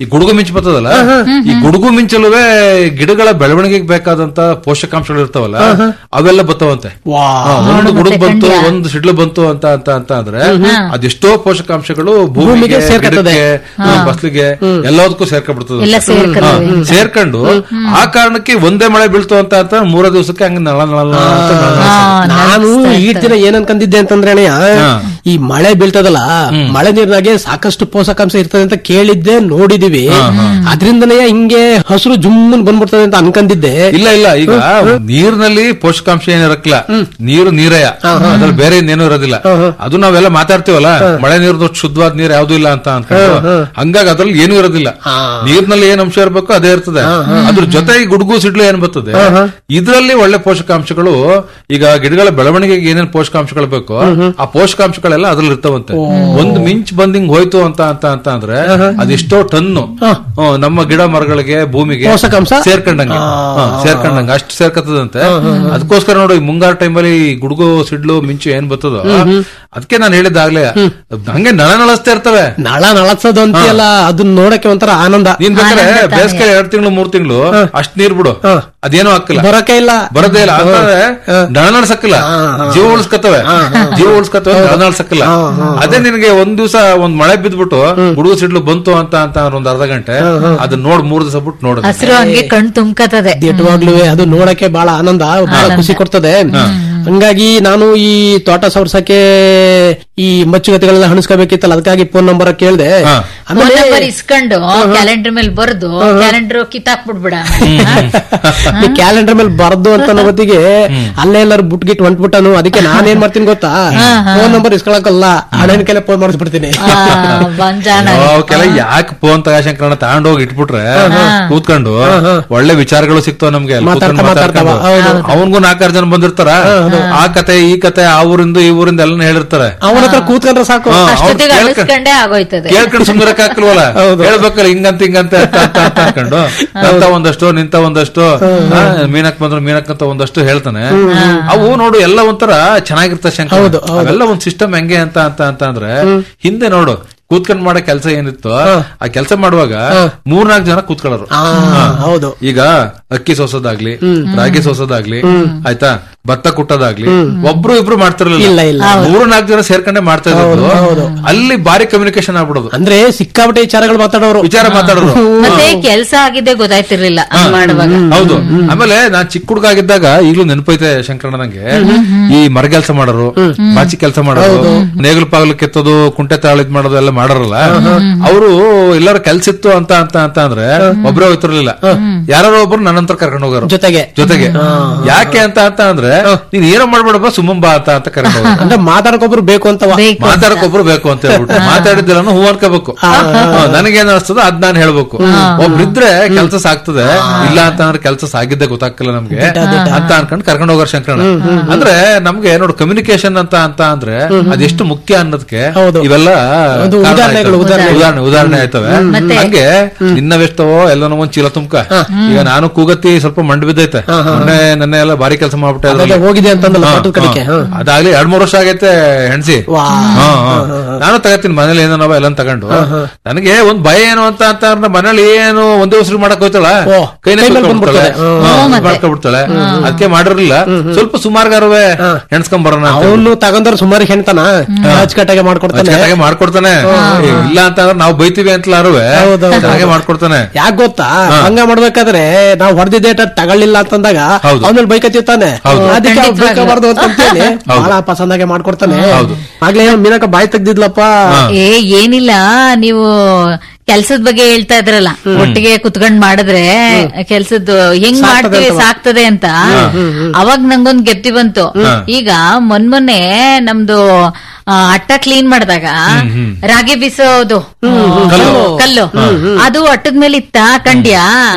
ಈ ಗುಡುಗು ಮಿಂಚು ಬರ್ತದಲ್ಲ ಈ ಗುಡುಗು ಮಿಂಚಲುವೆ ಗಿಡಗಳ ಬೆಳವಣಿಗೆಗೆ ಬೇಕಾದಂತ ಪೋಷಕಾಂಶಗಳು ಇರ್ತಾವಲ್ಲ ಅವೆಲ್ಲ ಬರ್ತವಂತೆ ವಾ ಹಾ, ಒಂದು ನೋಡು ಗುಡುಗು ಮತ್ತೆ ಬಂತು ಖಂಡ್ಯ. ಒಂದು ಸಿಡ್ಲು ಬಂತು ಅಂತ ಅಂತ ಅಂತ ಅಂದ್ರೆ ಅದೆಷ್ಟೋ ಪೋಷಕಾಂಶಗಳು ಭೂಮಿಗೆ ಭೂಮಿಗೆ ಸೇರ್ಕತ್ತದೆ. ಗಿಡಕ್ಕೆ, ಫಸಲಿಗೆ ಎಲ್ಲದಕ್ಕೂ ಸೇರ್ಕೊಂಡ್ಬಿಡ್ತದೆ ಎಲ್ಲ ಸೇರ್ಕತ್ತವೆ. ಹಾ, ಸೇರ್ಕೊಂಡು ಆ ಕಾರಣಕ್ಕೆ ಒಂದೇ ಮಳೆ ಬೀಳ್ತು ಅಂತ ಅಂತ ಮೂರ ದಿವಸಕ್ಕೆ ಹಂಗ ನಳ ನಳ ನಳ ಅಂತ ನಳ ನಳ ಹಾ, ನಾನು ನಗಿಸ್ತಾ ಈ ದಿನ ಏನ್ ಅನ್ಕಂದಿದ್ದೆ ಅಂತಂದ್ರೆ ಅಣ್ಣಯ್ಯ ಹಾ. ಈ ಮಳೆ ಬೀಳ್ತದಲ್ಲ ಮಳೆ ನೀರಿನಾಗೆ ಸಾಕಷ್ಟು ಪೋಷಕಾಂಶ ಇರ್ತದೆ ಅಂತ ಕೇಳಿದ್ದೆ ನೋಡಿದೀವಿ ಅದ್ರಿಂದನೇ ಹಿಂಗೆ ಹಸಿರು ಜುಮ್ಮನ್ ಬಂದ್ಬಿಡ್ತದೆ ಅಂತ ಅನ್ಕಂದಿದ್ದೆ ಇಲ್ಲ ಇಲ್ಲ ಈಗ ನೀರಿನಲ್ಲಿ ಪೋಷಕಾಂಶ ಏನಿರಕ್ಕಿಲ್ಲ ನೀರು ನೀರಯ ಅದ್ರಲ್ಲಿ ಬೇರೆ ಇನ್ನೇನು ಇರೋದಿಲ್ಲ ಅದು ನಾವೆಲ್ಲ ಮಾತಾಡ್ತೀವಲ್ಲ ಮಳೆ ನೀರು ಶುದ್ಧವಾದ ನೀರು ಯಾವ್ದು ಇಲ್ಲ ಅಂತ ಅನ್ಕೊಂಡು ಹಂಗಾಗಿ ಅದ್ರಲ್ಲಿ ಏನೂ ಇರೋದಿಲ್ಲ ನೀರ್ನಲ್ಲಿ ಏನ್ ಅಂಶ ಇರಬೇಕು ಅದೇ ಇರ್ತದೆ ಅದ್ರ ಜೊತೆ ಈ ಗುಡುಗು ಸಿಡ್ಲು ಏನ್ ಬರ್ತದೆ ಇದ್ರಲ್ಲಿ ಒಳ್ಳೆ ಪೋಷಕಾಂಶಗಳು ಈಗ ಗಿಡಗಳ ಬೆಳವಣಿಗೆಗೆ ಏನೇನ್ ಪೋಷಕಾಂಶಗಳು ಬೇಕು ಆ ಪೋಷಕಾಂಶಗಳೆಲ್ಲ ಅದ್ರಲ್ಲಿ ಇರ್ತಾವಂತೆ ಒಂದು ಮಿಂಚ್ ಬಂದಿಂಗ್ ಹೋಯ್ತು ಅಂತ ಅಂತ ಅಂತ ಅಂದ್ರೆ ಅದೆಷ್ಟೋ ಟನ್ನು ಹ್ಮ್, ನಮ್ಮ ಗಿಡ ಮರಗಳಿಗೆ ಭೂಮಿಗೆ ಪೋಷಕಾಂಶ? ಸೇರ್ಕೊಂಡಂಗೆ ಹಾ, ಸೇರ್ಕೊಂಡಂಗೆ ಅಷ್ಟು ಸೇರ್ಕತ್ತದಂತೆ ಅದಕ್ಕೋಸ್ಕರ ನೋಡಿ ಈ ಮುಂಗಾರು ಟೈಮಲ್ಲಿ ಗುಡುಗು ಸಿಡ್ಲು ಮಿಂಚು ಏನ್ ಬರ್ತದೋ ಅದಕ್ಕೆ ನಾನು ಹೇಳಿದ್ದಾಗ್ಲೇ ಹಂಗೆ ನಳ ನಳಸ್ತಾ ಇರ್ತವೆ ನಳ ನಳಸೋದು ಅಂತೀಯಲ್ಲ ಅದನ್ನ ನೋಡಕ್ಕೆ ಒಂಥರ ಆನಂದ ನೀನ್ ಬೇಕಾದ್ರೆ ಆನಂದ ತಾನೇ. ಬೇಸಿಗೆ ಎರಡ್ ತಿಂಗಳು ಮೂರ್ ತಿಂಗಳು ಅಷ್ಟ್ ನೀರ್ ಬಿಡು ಅದೇನೋ ಹಾಕಿಲ್ಲ ಬರಕ್ಕೆ ಇಲ್ಲ ಬರೋದೇ ಇಲ್ಲ ಅಂತಂದ್ರೆ ನಳ ನಡ್ಸಕ್ಕಿಲ್ಲ ಜೀವ ಉಳಿಸ್ಕತ್ತವೆ ಜೀವ ಉಳಿಸ್ಕತ್ತವೆ ನಳ ನಡ್ಸಕ್ಕಿಲ್ಲ ಅದೇ ನಿನಗೆ ಒಂದ್ ದಿವಸ ಒಂದ್ ಮಳೆ ಬಿದ್ಬಿಟ್ಟು ಗುಡುಗು ಸಿಡ್ಲು ಬಂತು ಅಂತ ಅಂತ ಅಂದ್ರೆ ಒಂದ್ ಅರ್ಧ ಗಂಟೆ ಅದನ್ನ ನೋಡ್ ಮೂರ್ ದಿವಸ ಬಿಟ್ಟು ನೋಡ ಹಸಿರು ಹಂಗೆ ಕಣ್ ತುಂಬ್ಕತದೆ ದಿಟ್ಟವಾಗ್ಲೂ ಅದು ನೋಡಕ್ಕೆ ಬಹಳ ಆನಂದ ಬಹಳ ಖುಷಿ ಕೊಡ್ತದೆ ಹಂಗಾಗಿ ನಾನು ಈ ತೋಟ ಸವರ್ಸಕ್ಕೆ ಈ ಮಚ್ಚುಗತೆಗಳೆಲ್ಲ ಹಣಿಸ್ಕೋಬೇಕಿತ್ತಲ್ಲ ಅದಕ್ಕಾಗಿ ಫೋನ್ ನಂಬರ್ ಕೇಳ್ದೆ ಹಾ. ಫೋನ್ ಆಮೇಲೆ ನಂಬರ್ ಇಸ್ಕೊಂಡು ಕ್ಯಾಲೆಂಡರ್ ಮೇಲೆ ಬರ್ದು ಕ್ಯಾಲೆಂಡರ್ ಕಿತ್ತಾಕ್ ಬಿಡ್ಬಿಡ ಈ ಕ್ಯಾಲೆಂಡರ್ ಮೇಲೆ ಬರ್ದು ಅಂತ ಅನ್ನೋ ಹೊತ್ತಿಗೆ ಅಲ್ಲೇ ಎಲ್ಲರೂ ಬುಟ್ ಗಿಟ್ ಹೊಂಟ್ಬಿಟ್ಟನು ಅದಕ್ಕೆ ನಾನೇನ್ ಮಾಡ್ತೀನಿ ಗೊತ್ತಾ ಫೋನ್ ನಂಬರ್ ಇಸ್ಕೊಳಕಲ್ಲ ಹಣನ ಕೈಲೇ ಫೋನ್ ಮಾಡಿಸ್ಬಿಡ್ತೀನಿ ಬಂಜಾನ ಅವಕ್ಕೆಲ್ಲ ಯಾಕೆ ಫೋನ್ ತಗಾಶಂಕರಣ ತಗೊಂಡೋಗಿ ಇಟ್ಬಿಟ್ರೆ ಕೂತ್ಕೊಂಡು ಒಳ್ಳೆ ವಿಚಾರಗಳು ಸಿಗ್ತಾವ ನಮ್ಗೆ ಅಲ್ಲಿ ಮಾತಾಡ್ತಾ ಕೂತ್ಕೊಂಡು ಮಾತಾಡ್ತಾ ಮಾತಾಡ್ಕೊಂಡು. ಅವನ್ಗೂ ನಾಲ್ಕಾರು ಜನ ಬಂದಿರ್ತಾರ ಆ ಕತೆ ಈ ಕತೆ ಆ ಊರಿಂದ ಈ ಊರಿಂದ ಎಲ್ಲ ಹೇಳಿರ್ತಾರೆ ಅವನ ಹತ್ರ ಕೂತ್ಕೊಂಡ್ರೆ ಸಾಕು ಹಾ, ಅವ್ರು ಅಷ್ಟೊತ್ತಿಗೆ ಕೇಳ್ಕ- ಅಳಿಸ್ಕೊಂಡೇ ಆಗೋಯ್ತದೆ ಕೇಳ್ಕೊಂಡು ಸುಮ್ಮನೆ ಹಾಕಲ್ವಲ್ಲ ಹೇಳ್ಬೇಕಲ್ಲ ಹಿಂಗಂತ ಹಿಂಗಂತ ಅಂತ ಅಂತ ಅಂತ ಅನ್ಕೊಂಡು ನಂತ ಒಂದಷ್ಟು ನಿಂತ ಒಂದಷ್ಟು ಆ, ಮೀನಕ್ ಬಂದ್ರು ಮೀನಕ್ ಅಂತ ಒಂದಷ್ಟು ಹೇಳ್ತಾನೆ ಅವು ನೋಡು ಎಲ್ಲ ಒಂಥರ ಚೆನ್ನಾಗಿರ್ತ ಶಂಕರ ಹೌದು, ಹೌದು. ಅವೆಲ್ಲ ಒಂದ್ ಸಿಸ್ಟಮ್ ಹೆಂಗೆ ಅಂತ ಅಂತ ಅಂತ ಅಂದ್ರೆ ಹಿಂದೆ ನೋಡು ಕೂತ್ಕೊಂಡ್ ಮಾಡೋ ಕೆಲಸ ಏನಿತ್ತು ಆ ಕೆಲಸ ಮಾಡುವಾಗ ಮೂರ್ನಾಲ್ಕು ಜನ ಕೂತ್ಕೊಳ್ಳೋರು ಆ, ಹೌದು ಈಗ ಅಕ್ಕಿ ಸೋಸೋದಾಗ್ಲಿ ರಾಗಿ ಸೋಸೋದಾಗ್ಲಿ ಆಯ್ತಾ ಭತ್ತ ಕುಟ್ಟೋದಾಗ್ಲಿ ಒಬ್ರು ಇಬ್ರು ಇಲ್ಲ, ಮಾಡ್ತಿರಲಿಲ್ಲ ಇಲ್ಲ. ಮೂರು ನಾಲ್ಕು ಜನ ಸೇರ್ಕೊಂಡೆ ಮಾಡ್ತಾ ಇದ್ರು ಅಲ್ಲಿ ಬಾರಿ ಕಮ್ಯುನಿಕೇಶನ್ ಆಗ್ಬಿಡೋದು ಅಂದ್ರೆ ಸಿಕ್ಕಾಪಟ್ಟೆ ವಿಚಾರಗಳು ಮಾತಾಡೋರು ವಿಚಾರ ಮಾತಾಡೋರು ಮತ್ತೆ ಕೆಲ್ಸ ಆಗಿದ್ದೆ ಗೊತ್ತಾಯ್ತಿರ್ಲಿಲ್ಲ ಹಂಗ್ ಮಾಡುವಾಗ ಹೌದು ಆಮೇಲೆ ನಾನ್ ಚಿಕ್ಕ ಹುಡುಗ ಆಗಿದ್ದಾಗ ಈಗ್ಲೂ ನೆನಪೈತೆ ಶಂಕರಣ್ಣ ನಂಗೆ ಈ ಮರ ಕೆಲಸ ಮಾಡೋರು ಬಾಚಿ ಕೆಲಸ ಮಾಡೋರು ನೇಗಲು ಪಾಗಲು ಕೆತ್ತೋದು ಕುಂಟೆ ತಾಳ ಇದ್ ಮಾಡೋದು ಎಲ್ಲ ಮಾಡಾರಲ್ಲ ಅವರು ಎಲ್ಲರ ಕೆಲ್ಸ ಇತ್ತು ಅಂತ ಅಂತ ಅಂತ ಅಂದ್ರೆ ಒಬ್ರೇ ಹೋಯ್ತಿರ್ಲಿಲ್ಲ ಯಾರೋ ಒಬ್ರು ನನ್ನಂತರ ಕರ್ಕೊಂಡು ಹೋಗೋರು ಜೊತೆಗೆ ಜೊತೆಗೆ ಯಾಕೆ ಅಂತ ಅಂತ ಅಂದ್ರೆ ನೀನ್ ಏನೋ ಮಾಡ್ಬೇಡಪ್ಪ ಸುಮ್ಮನ್ ಬಾ ಅಂತ ಅಂತ ಕರ್ಕೊಂಡು ಹೋಗೋರು ಅಂದ್ರೆ ಮಾತಾಡಕ್ಕೊಬ್ರು ಬೇಕು ಅಂತವ ಬೇಕು ಮಾತಾಡಕ್ಕೊಬ್ರು ಬೇಕು ಅಂತ ಹೇಳ್ಬಿಟ್ಟು ಮಾತಾಡಿದ್ದೆಲ್ಲ ಹೂ ಅನ್ಕೋಬೇಕು ನನಗೇನ್ ಅನಿಸ್ತದ ಅದ್ ನಾನು ಹೇಳ್ಬೇಕು ಒಬ್ರಿದ್ರೆ ಕೆಲಸ ಸಾಕ್ತದೆ ಇಲ್ಲ ಅಂತ ಅಂದ್ರೆ ಕೆಲಸ ಸಾಗಿದ್ದೆ ಗೊತ್ತಾಗ್ತಿಲ್ಲ ನಮ್ಗೆ ಅಂತ ಅನ್ಕೊಂಡು ಕರ್ಕೊಂಡು ಹೋಗೋರ್ ಶಂಕರಣ ಅಂದ್ರೆ ನಮ್ಗೆ ನೋಡು ಕಮ್ಯುನಿಕೇಶನ್ ಅಂತ ಅಂತ ಅಂದ್ರೆ ಅದೆಷ್ಟು ಮುಖ್ಯ ಅನ್ನೋದಕ್ಕೆ ಹೌದು. ಇವೆಲ್ಲ ಒಂದು ಕಾರಣ ಉದಾಹರಣೆಗಳು, ಆಯ್ತವೆ. ಉದಾಹರಣೆ. ಉದಾಹರಣೆ ಉದಾಹರಣೆ ಆಯ್ತವೆ ಮತ್ತೆ? ಹಂಗೆ ನಿನ್ನವೆಷ್ಟವೋ ಎಲ್ಲನೋ ಒಂದ್ ಚೀಲ ತುಂಬ್ಕ ಈಗ ನಾನು ಕೂಗತ್ತಿ ಸ್ವಲ್ಪ ಮಂಡ್ ಬಿದ್ದೈತೆ ಮೊನ್ನೆ ನನ್ನ ಎಲ್ಲ ಬಾರಿ ಕೆಲಸ ಮಾಡ್ಬಿಟ್ಟೆ ಅದೇ ಅದ್ರಲ್ಲಿ. ಹೋಗಿದೆ ಅಂತಂದಲ್ಲ ಹಾ, ತೋಟದ ಕಡೆಗೆ ಹಾ. ಅದಾಗ್ಲಿ ಎರಡ್ ಮೂರು ವರ್ಷ ಆಗೈತೆ ಹೆಣ್ಸಿ ವಾ. ಹಾ, ಹಾ. ನಾನು ತಗತ್ತೀನಿ ಮನೇಲಿ ಏನೋ ಎಲ್ಲ ತಗೊಂಡು ನನಗೆ ಒಂದ್ ಭಯ ಏನು ಅಂತ ಅಂತ ಅಂದ್ರೆ ಮನೇಲಿ ಏನು ಒಂದೇ ಉಸಿರು ಮಾಡಕ್ ಹೋಯ್ತಾಳ ಓ, ಕೈನೇ ಕೈ ಮೇಲೆ ಕುತ್ಕೊಂಡ್ಬಿಡ್ತಾಳೆ. ಬಂದ್ಬಿಡ್ತದೆ. ಹಾ, ಹ್ಮ್, ಮತ್ತೆ. ಮಾಡ್ಕೊಂಡ್ಬಿಡ್ತಾಳೆ ಅದಕ್ಕೆ ಮಾಡಿರ್ಲಿಲ್ಲ ಸ್ವಲ್ಪ ಸುಮಾರ್ಗಾರವೇ ಹೆಣ್ಸ್ಕೊಂಡ್ ಬರೋಣ ಅಂತ ಅವನು ತಗೊಂಡ್ರೆ ಸುಮಾರು ಹೆಣ್ತಾನ ಅಚ್ಚುಕಟ್ಟಾಗೆ ಮಾಡ್ಕೊಡ್ತಾನೆ ಚೆನ್ನಾಗೆ ಮಾಡ್ಕೊಡ್ತಾನೆ ಏ, ಇಲ್ಲ ಅಂತ ಅಂದ್ರೆ ನಾವು ಬೈತೀವಿ ಅಂತಲಾರುವೆ ಹೌದು, ಹೌದು. ಚೆನ್ನಾಗೆ ಮಾಡ್ಕೊಡ್ತಾನೆ ಯಾಕೆ ಗೊತ್ತಾ ಹಂಗ ಮಾಡ್ಬೇಕಾದ್ರೆ ನಾವ್ ಹೊಡೆದಿದ್ದೆ ತಗೊಳ್ಳಿಲ್ಲ ಅಂತಂದಾಗ ಹೌದು. ಅವನಲ್ಲಿ ಬೈಕತ್ತಿರ್ತಾನೆ ಹೌದು. ಅದಕ್ಕೆ ಅವ್ನು ಖಂಡಿತವಾಗ್ಲೂ. ಬೈಕಬಾರ್ದು ಅಂತ ಅಂತೇಳಿ ಹೌದು. ಬಹಳ ಪಸಂದಾಗೆ ಮಾಡ್ಕೊಡ್ತಾನೆ ಹೌದು. ಆಗ್ಲೇ ಮೀನಕ ಬಾಯಿ ತೆಗ್ದಿದ್ಲಪ್ಪ ಏ ಏನಿಲ್ಲ ನೀವು ಕೆಲ್ಸದ ಬಗ್ಗೆ ಹೇಳ್ತಾ ಇದ್ರಲ್ಲ ಒಟ್ಟಿಗೆ ಕುತ್ಕೊಂಡ್ ಮಾಡಿದ್ರೆ ಕೆಲ್ಸದ್ದು ಹೆಂಗ್ ಸಾಕ್ತದೆ ಮಾಡ್ತೀವಿ ಅಂತವ. ಸಾಕ್ತದೆ ಅಂತ ಅವಾಗ ನಂಗೊಂದ್ ಗೆಪ್ತಿ ಬಂತು ಈಗ ಮೊನ್ಮೊನ್ನೆ ನಮ್ದು ಆ, ಅಟ್ಟ ಕ್ಲೀನ್ ಮಾಡಿದಾಗ ರಾಗಿ ಬೀಸೋದು ಕಲ್ಲು. ಕಲ್ಲು ಅದು ಅಟ್ಟದ ಮೇಲೆ ಇತ್ತ ಕಂಡ್ಯ ಓ.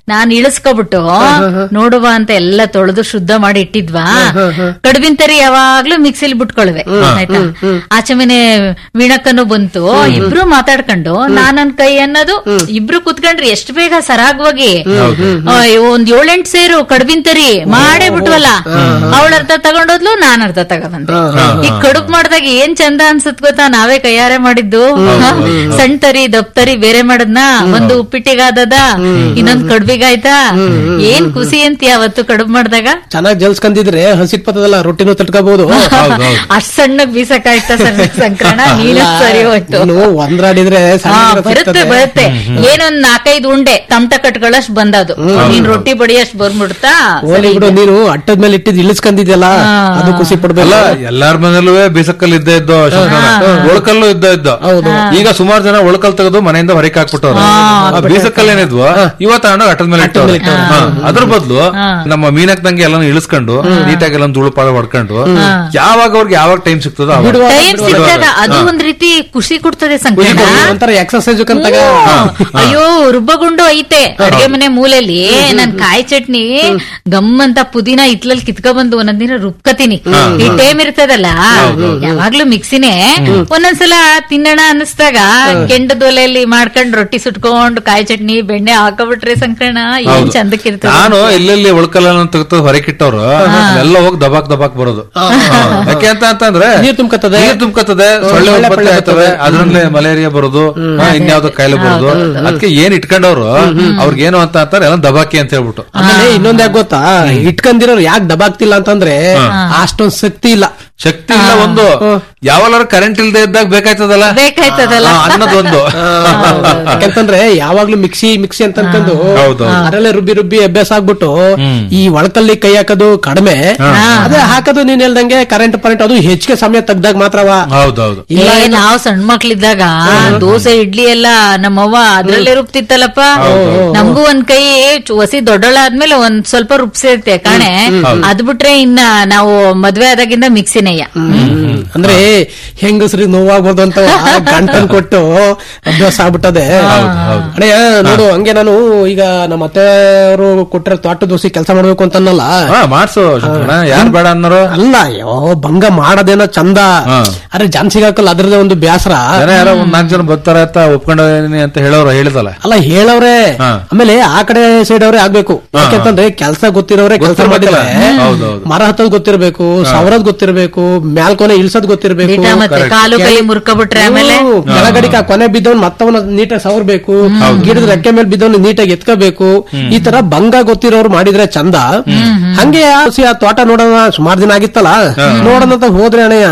ನಾನ್ ಇಳಿಸ್ಕೊಬಿಟ್ಟು ನೋಡುವ ಅಂತ ಎಲ್ಲ ತೊಳೆದು ಶುದ್ಧ ಮಾಡಿ ಇಟ್ಟಿದ್ವಾ ಕಡುಬಿನ ತರಿ ಯಾವಾಗ್ಲೂ ಮಿಕ್ಸಿಲಿ ಬಿಟ್ಕೊಳ್ವೆ ಆಯ್ತಾ ಆಚೆ ಮನೆ ವೀಣಕ್ಕನು ಬಂತು ಇಬ್ರು ಮಾತಾಡ್ಕೊಂಡು ನಾನನ್ ಕೈ ಅನ್ನೋದು ಇಬ್ರು ಕುತ್ಕೊಂಡ್ರಿ ಎಷ್ಟು ಬೇಗ ಸರಾಗವಾಗಿ ಅಯ್ಯೋ, ಒಂದ್ ಏಳೆಂಟು ಸೇರು ಕಡುಬಿನ ತರಿ ಮಾಡೇ ಬಿಟ್ವಲ್ಲ ಅವಳ ಅರ್ಧ ತಗೊಂಡೋದ್ಲು ನಾನ್ ಅರ್ಧ ತಗೊಂಡ್ಬಂದೆ ಈ ಕಡುಬು ಮಾಡ್ದಾಗ ಏನ್ ಚಂದ ಅನ್ಸತ್ ಗೊತ್ತಾ ನಾವೇ ಕೈಯಾರೆ ಮಾಡಿದ್ದು ಹ? ಸಣ್ಣ ತರಿ ದಪ್ಪ ತರಿ ಬೇರೆ ಮಾಡದ್ನ ಒಂದು ಉಪ್ಪಿಟ್ಟಿಗಾದದ ಇನ್ನೊಂದ್ ಕಡುಬಿಗಾಯ್ತಾ ಏನ್ ಖುಷಿ ಅಂತ ಅವತ್ತು ಕಡುಬು ಮಾಡಿದಾಗ ಚೆನ್ನಾಗಿ ಜಲ್ಸ್ಕೊಂಡಿದ್ರೆ ಹಸಿಟ್ ಪತ್ತದಲ್ಲ ರೊಟ್ಟಿನೂ ತಟ್ಕೋಬಹುದು ಅಷ್ಟ್ ಸಣ್ಣಗ್ ಬೀಸಕ್ಕಾಯ್ತಾ ಸರ್ ಸಂಕ್ರಣ ನೀನು ಸರಿ ಹೋಯ್ತು ನೀನು ಒಂದ್ರಾಡಿದ್ರೆ ಹಾ, ಸಣ್ಣಗಿರೋ ಬರುತ್ತೆ ಸಿಗ್ತದೆ. ಬರುತ್ತೆ ಏನೊಂದ್ ನಾಲ್ಕೈದು ಉಂಡೆ ತಮಟ ಕಟ್ಗಳಷ್ಟು ಬಂದದು ನೀನ್ ರೊಟ್ಟಿ ಬಡಿಯಷ್ಟು ಬಂದ್ಬಿಡ್ತಾ ಹೋಗ್ಲಿ ಬಿಡು ನೀನು ಅಟ್ಟದ ಮೇಲೆ ಇಟ್ಟಿದ್ ಇಳಿಸ್ಕೊಂಡಿದ್ಯಲ್ಲ ಅದು ಖುಷಿ ಅಲ್ಲ ಪಡ್ಬೇಕಲ್ಲ ಎಲ್ಲಾರ ಮನೇಲೂ ಬೇಸಕಲ್ ಇದ್ದೇ ಇದ್ದೋ ಒಳಕಲ್ಲು ಇದ್ದ ಇದ್ದೋ ಈಗ ಸುಮಾರು ಜನ ಒಳಕಲ್ ತೆಗೆದು ಮನೆಯಿಂದ ಹೊರಗೆ ಹಾಕ್ಬಿಟ್ಟವ್ರು ಆ ಬೀಸಕಲ್ ಏನಿದ್ವು ಇವತ್ತ ಹಣ ಅಟ್ಟದ ಮೇಲೆ ಇಟ್ಟವ್ರು. ಹಾ, ಅದ್ರ ಬದಲು ನಮ್ಮ ಮೀನಕ್ದಂಗೆ ಎಲ್ಲ ಇಳಿಸ್ಕೊಂಡು ನೀಟಾಗಿ ಎಲ್ಲ ಧೂಳು ಪಾಳು ಹೊಡ್ಕೊಂಡು ಯಾವಾಗ ಅವ್ರಿಗೆ ಯಾವಾಗ ಟೈಮ್ ಸಿಗ್ತದೋ ಅವಾಗ. ಟೈಮ್ ಸಿಕ್ಕಾಗ ಅದು ಒಂದ್ ರೀತಿ ಖುಷಿ ಕೊಡ್ತದೆ ಸಂಕ್ರಣ ಒಂಥರ ಎಕ್ಸರ್ಸೈಸ್ ಕಂತಾಗ ಅಯ್ಯೋ ರುಬ್ಬಗುಂಡು ಐತೆ ಅಡ್ಗೆ ಮನೆ ಮೂಲೆಯಲ್ಲಿ ನನ್ ಕಾಯಿ ಚಟ್ನಿ ಗಮ್ ಅಂತ ಪುದೀನ ಇತ್ಲಲ್ಲಿ ಕಿತ್ಕೊ ಬಂದು ಒಂದೊಂದ್ ದಿನ ರುಬ್ಕತೀನಿ ಈ ಟೈಮ್ ಇರ್ತದಲ್ಲ ಯಾವಾಗ್ಲೂ ಮಿಕ್ಸಿನೇ ಒಂದೊಂದ್ಸಲ ತಿನ್ನೋಣ ಅನ್ನಿಸ್ದಾಗ ಕೆಂಡದ ಒಲೆಯಲ್ಲಿ ಮಾಡ್ಕೊಂಡ್ ರೊಟ್ಟಿ ಸುಟ್ಕೊಂಡು ಕಾಯಿ ಚಟ್ನಿ ಬೆಣ್ಣೆ ಹಾಕೊಬಿಟ್ರೆ ಸಂಕ್ರಣ ಏನ್ ಹೌದು. ಚಂದಕ್ಕಿರ್ತದೆ ನಾನು ಎಲ್ಲೆಲ್ಲಿ ಒಳಕಲ್ಲ ತೆಗೆದು ಹೊರಕಿಟ್ಟವ್ರು ಎಲ್ಲ ಹೋಗಿ ದಬಾಕ್ ದಬಾಕ್ ಬರೋದು ಯಾಕೆ ಅಂತ ಅಂತಂದ್ರೆ ನೀರ್ ತುಂಬ್ಕತ್ತದೆ. ನೀರ್ ತುಂಬ್ಕತ್ತದೆ ಸೊಳ್ಳೆ ಸೊಳ್ಳೆ ಉತ್ಪತ್ತಿ ಪಳ್ಳೆ ಆಯ್ತವೆ ಅದ್ರಲ್ಲಿ ಮಲೇರಿಯಾ ಬರೋದು ಹಾ, ಇನ್ಯಾವ್ದೋ ಕಾಯಿಲೆ ಬರೋದು ಅದಕ್ಕೆ ಏನ್ ಇಟ್ಕೊಂಡವ್ರು ಅವ್ರಿಗೇನು ಅಂತ ಅಂತಾರೆ ಎಲ್ಲ ದಬಾಕಿ ಅಂತ ಹೇಳ್ಬಿಟ್ಟು ಆಮೇಲೆ ಇನ್ನೊಂದ್ ಯಾಕೆ ಗೊತ್ತಾ ಇಟ್ಕೊಂಡಿರೋರು ಯಾಕೆ ದಬಾಗ್ತಿಲ್ಲ ಅಂತಂದ್ರೆ ಅಷ್ಟೊಂದ್ ಶಕ್ತಿ ಇಲ್ಲ ಶಕ್ತಿ ಇಲ್ಲ ಒಂದು ಯಾವಾಗಾರು ಕರೆಂಟ್ ಇಲ್ದೇ ಇದ್ದಾಗ ಬೇಕಾಯ್ತದಲ್ಲ ಬೇಕಾಯ್ತದಲ್ಲ ಹಾ, ಅನ್ನೋದೊಂದು ಯಾಕಂತಂದ್ರೆ ಯಾವಾಗ್ಲೂ ಮಿಕ್ಸಿ ಮಿಕ್ಸಿ ಅಂತ ಅನ್ಕೊಂಡು ಹೌದು. ಅದರಲ್ಲೇ ರುಬ್ಬಿ ರುಬ್ಬಿ ಅಭ್ಯಾಸ ಆಗ್ಬಿಟ್ಟು ಈ ಒಳಕಲ್ಲಿ ಕೈ ಹಾಕೋದು ಕಡಿಮೆ ಅದೇ ಹಾಕೋದು ನೀನ್ ಹೇಳ್ದಂಗೆ ಕರೆಂಟ್ ಪರೆಂಟ್ ಅದು ಹೆಚ್ಚಿಗೆ ಸಮಯ ತೆಗ್ದಾಗ ಮಾತ್ರವ ಹೌದೌದು ಏ ನಾವ್ ಸಣ್ಣ ಮಕ್ಳಿದ್ದಾಗ ದೋಸೆ ಇಡ್ಲಿ ಎಲ್ಲ ನಮ್ಮವ್ವ ಅದ್ರಲ್ಲೇ ರುಬ್ತಿತ್ತಲ್ಲಪ್ಪ ನಮಗೂ ಒಂದ್ ಕೈ ಚು- ಹಸಿ ದೊಡ್ಡಳಾದ್ಮೇಲೆ ಒಂದ್ ಸ್ವಲ್ಪ ರುಬ್ಸಿರ್ತೆ ಕಾಣೆ ಅದ್ ಬಿಟ್ರೆ ಇನ್ನ ನಾವು ಮದ್ವೆ ಆದಾಗಿಂದ ಮಿಕ್ಸಿನೇಯ ಅಂದ್ರೆ ಹೆಂಗಸ್ರಿಗೆ ನೋವಾಗ್ಬೋದು ಅಂತ ಗಂಟನ್ ಕೊಟ್ಟು ಅಭ್ಯಾಸ ಆಗ್ಬಿಟ್ಟದೆ ಅಣ್ಣಯ್ಯ ನೋಡು ಹಂಗೆ ನಾನು ಈಗ ನಮ್ಮ ಅತ್ತೆಯವರು ಕೊಟ್ಟಿರೋ ತೋಟ ದೋಸೆ ಕೆಲಸ ಮಾಡ್ಬೇಕು ಅಂತನ್ನಲ್ಲ ಹಾ ಮಾಡ್ಸು ಶಂಕರಣ್ಣ ಯಾರು ಬೇಡ ಅನ್ನೋರು ಅಲ್ಲ ಅಯ್ಯೋ ಭಂಗ ಮಾಡೋದೇನೋ ಚಂದ ಹಾ. ಅರೆ ಜಾನ್ ಸಿಗಾಕಲ್ಲ ಅದ್ರದೇ ಒಂದು ಬ್ಯಾಸರ ಜನ ಯಾರೋ ಒಂದ್ ನಾಲ್ಕು ಜನ ಬರ್ತಾರೆ ಅಂತ ಒಪ್ಕೊಂಡೇನಿ ಅಂತ ಹೇಳೋರು ಹೇಳಿದಲ್ಲ ಅಲ್ಲ ಹೇಳವ್ರೆ ಹಾ. ಆಮೇಲೆ ಆ ಕಡೆ ಸೈಡ್ ಅವರೇ ಆಗ್ಬೇಕು ಯಾಕೆಂತಂದ್ರೆ ಕೆಲಸ ಗೊತ್ತಿರೋರೆ ಕೆಲಸ ಮಾಡಿದ್ರೆ ಗೊತ್ತಿರ್ಬೇಕಲ್ಲ. ಹೌದೌದು. ಮರ ಹತ್ತೋದ್ ಗೊತ್ತಿರ್ಬೇಕು ಸವರದ್ ಗೊತ್ತಿರ್ಬೇಕು ಮ್ಯಾಲ್ಕೊನೆ ಇಳ್ಸೋದ್ ಗೊತ್ತಿರ್ಬೇಕು ದಿಟ ಮತ್ತೆ ಕಾಲು ಕೈ ಮುರ್ಕೊಬಿಟ್ರೆ ಆಮೇಲೆ ಹ್ಮ್, ಕೆಳಗಡಿಕ ಕೊನೆ ಬಿದ್ದವನ್ ಮತ್ತವನ ನೀಟಾಗಿ ಸವರ್ಬೇಕು ಗಿಡದ ರೆಕ್ಕೆ ಮೇಲೆ ಬಿದ್ದವನ್ ನೀಟಾಗಿ ಎತ್ಕೋಬೇಕು ಈ ತರ ಭಂಗ ಗೊತ್ತಿರೋರು ಮಾಡಿದ್ರೆ ಚಂದ ಹಂಗೆ ಆ ಸಿ- ಆ ತೋಟ ನೋಡೋಣ ಸುಮಾರು ದಿನ ಆಗಿತ್ತಲ್ಲ ನೋಡೋಣ ಅಂತ ಹೋದ್ರೆ ಅಣ್ಣಯ್ಯ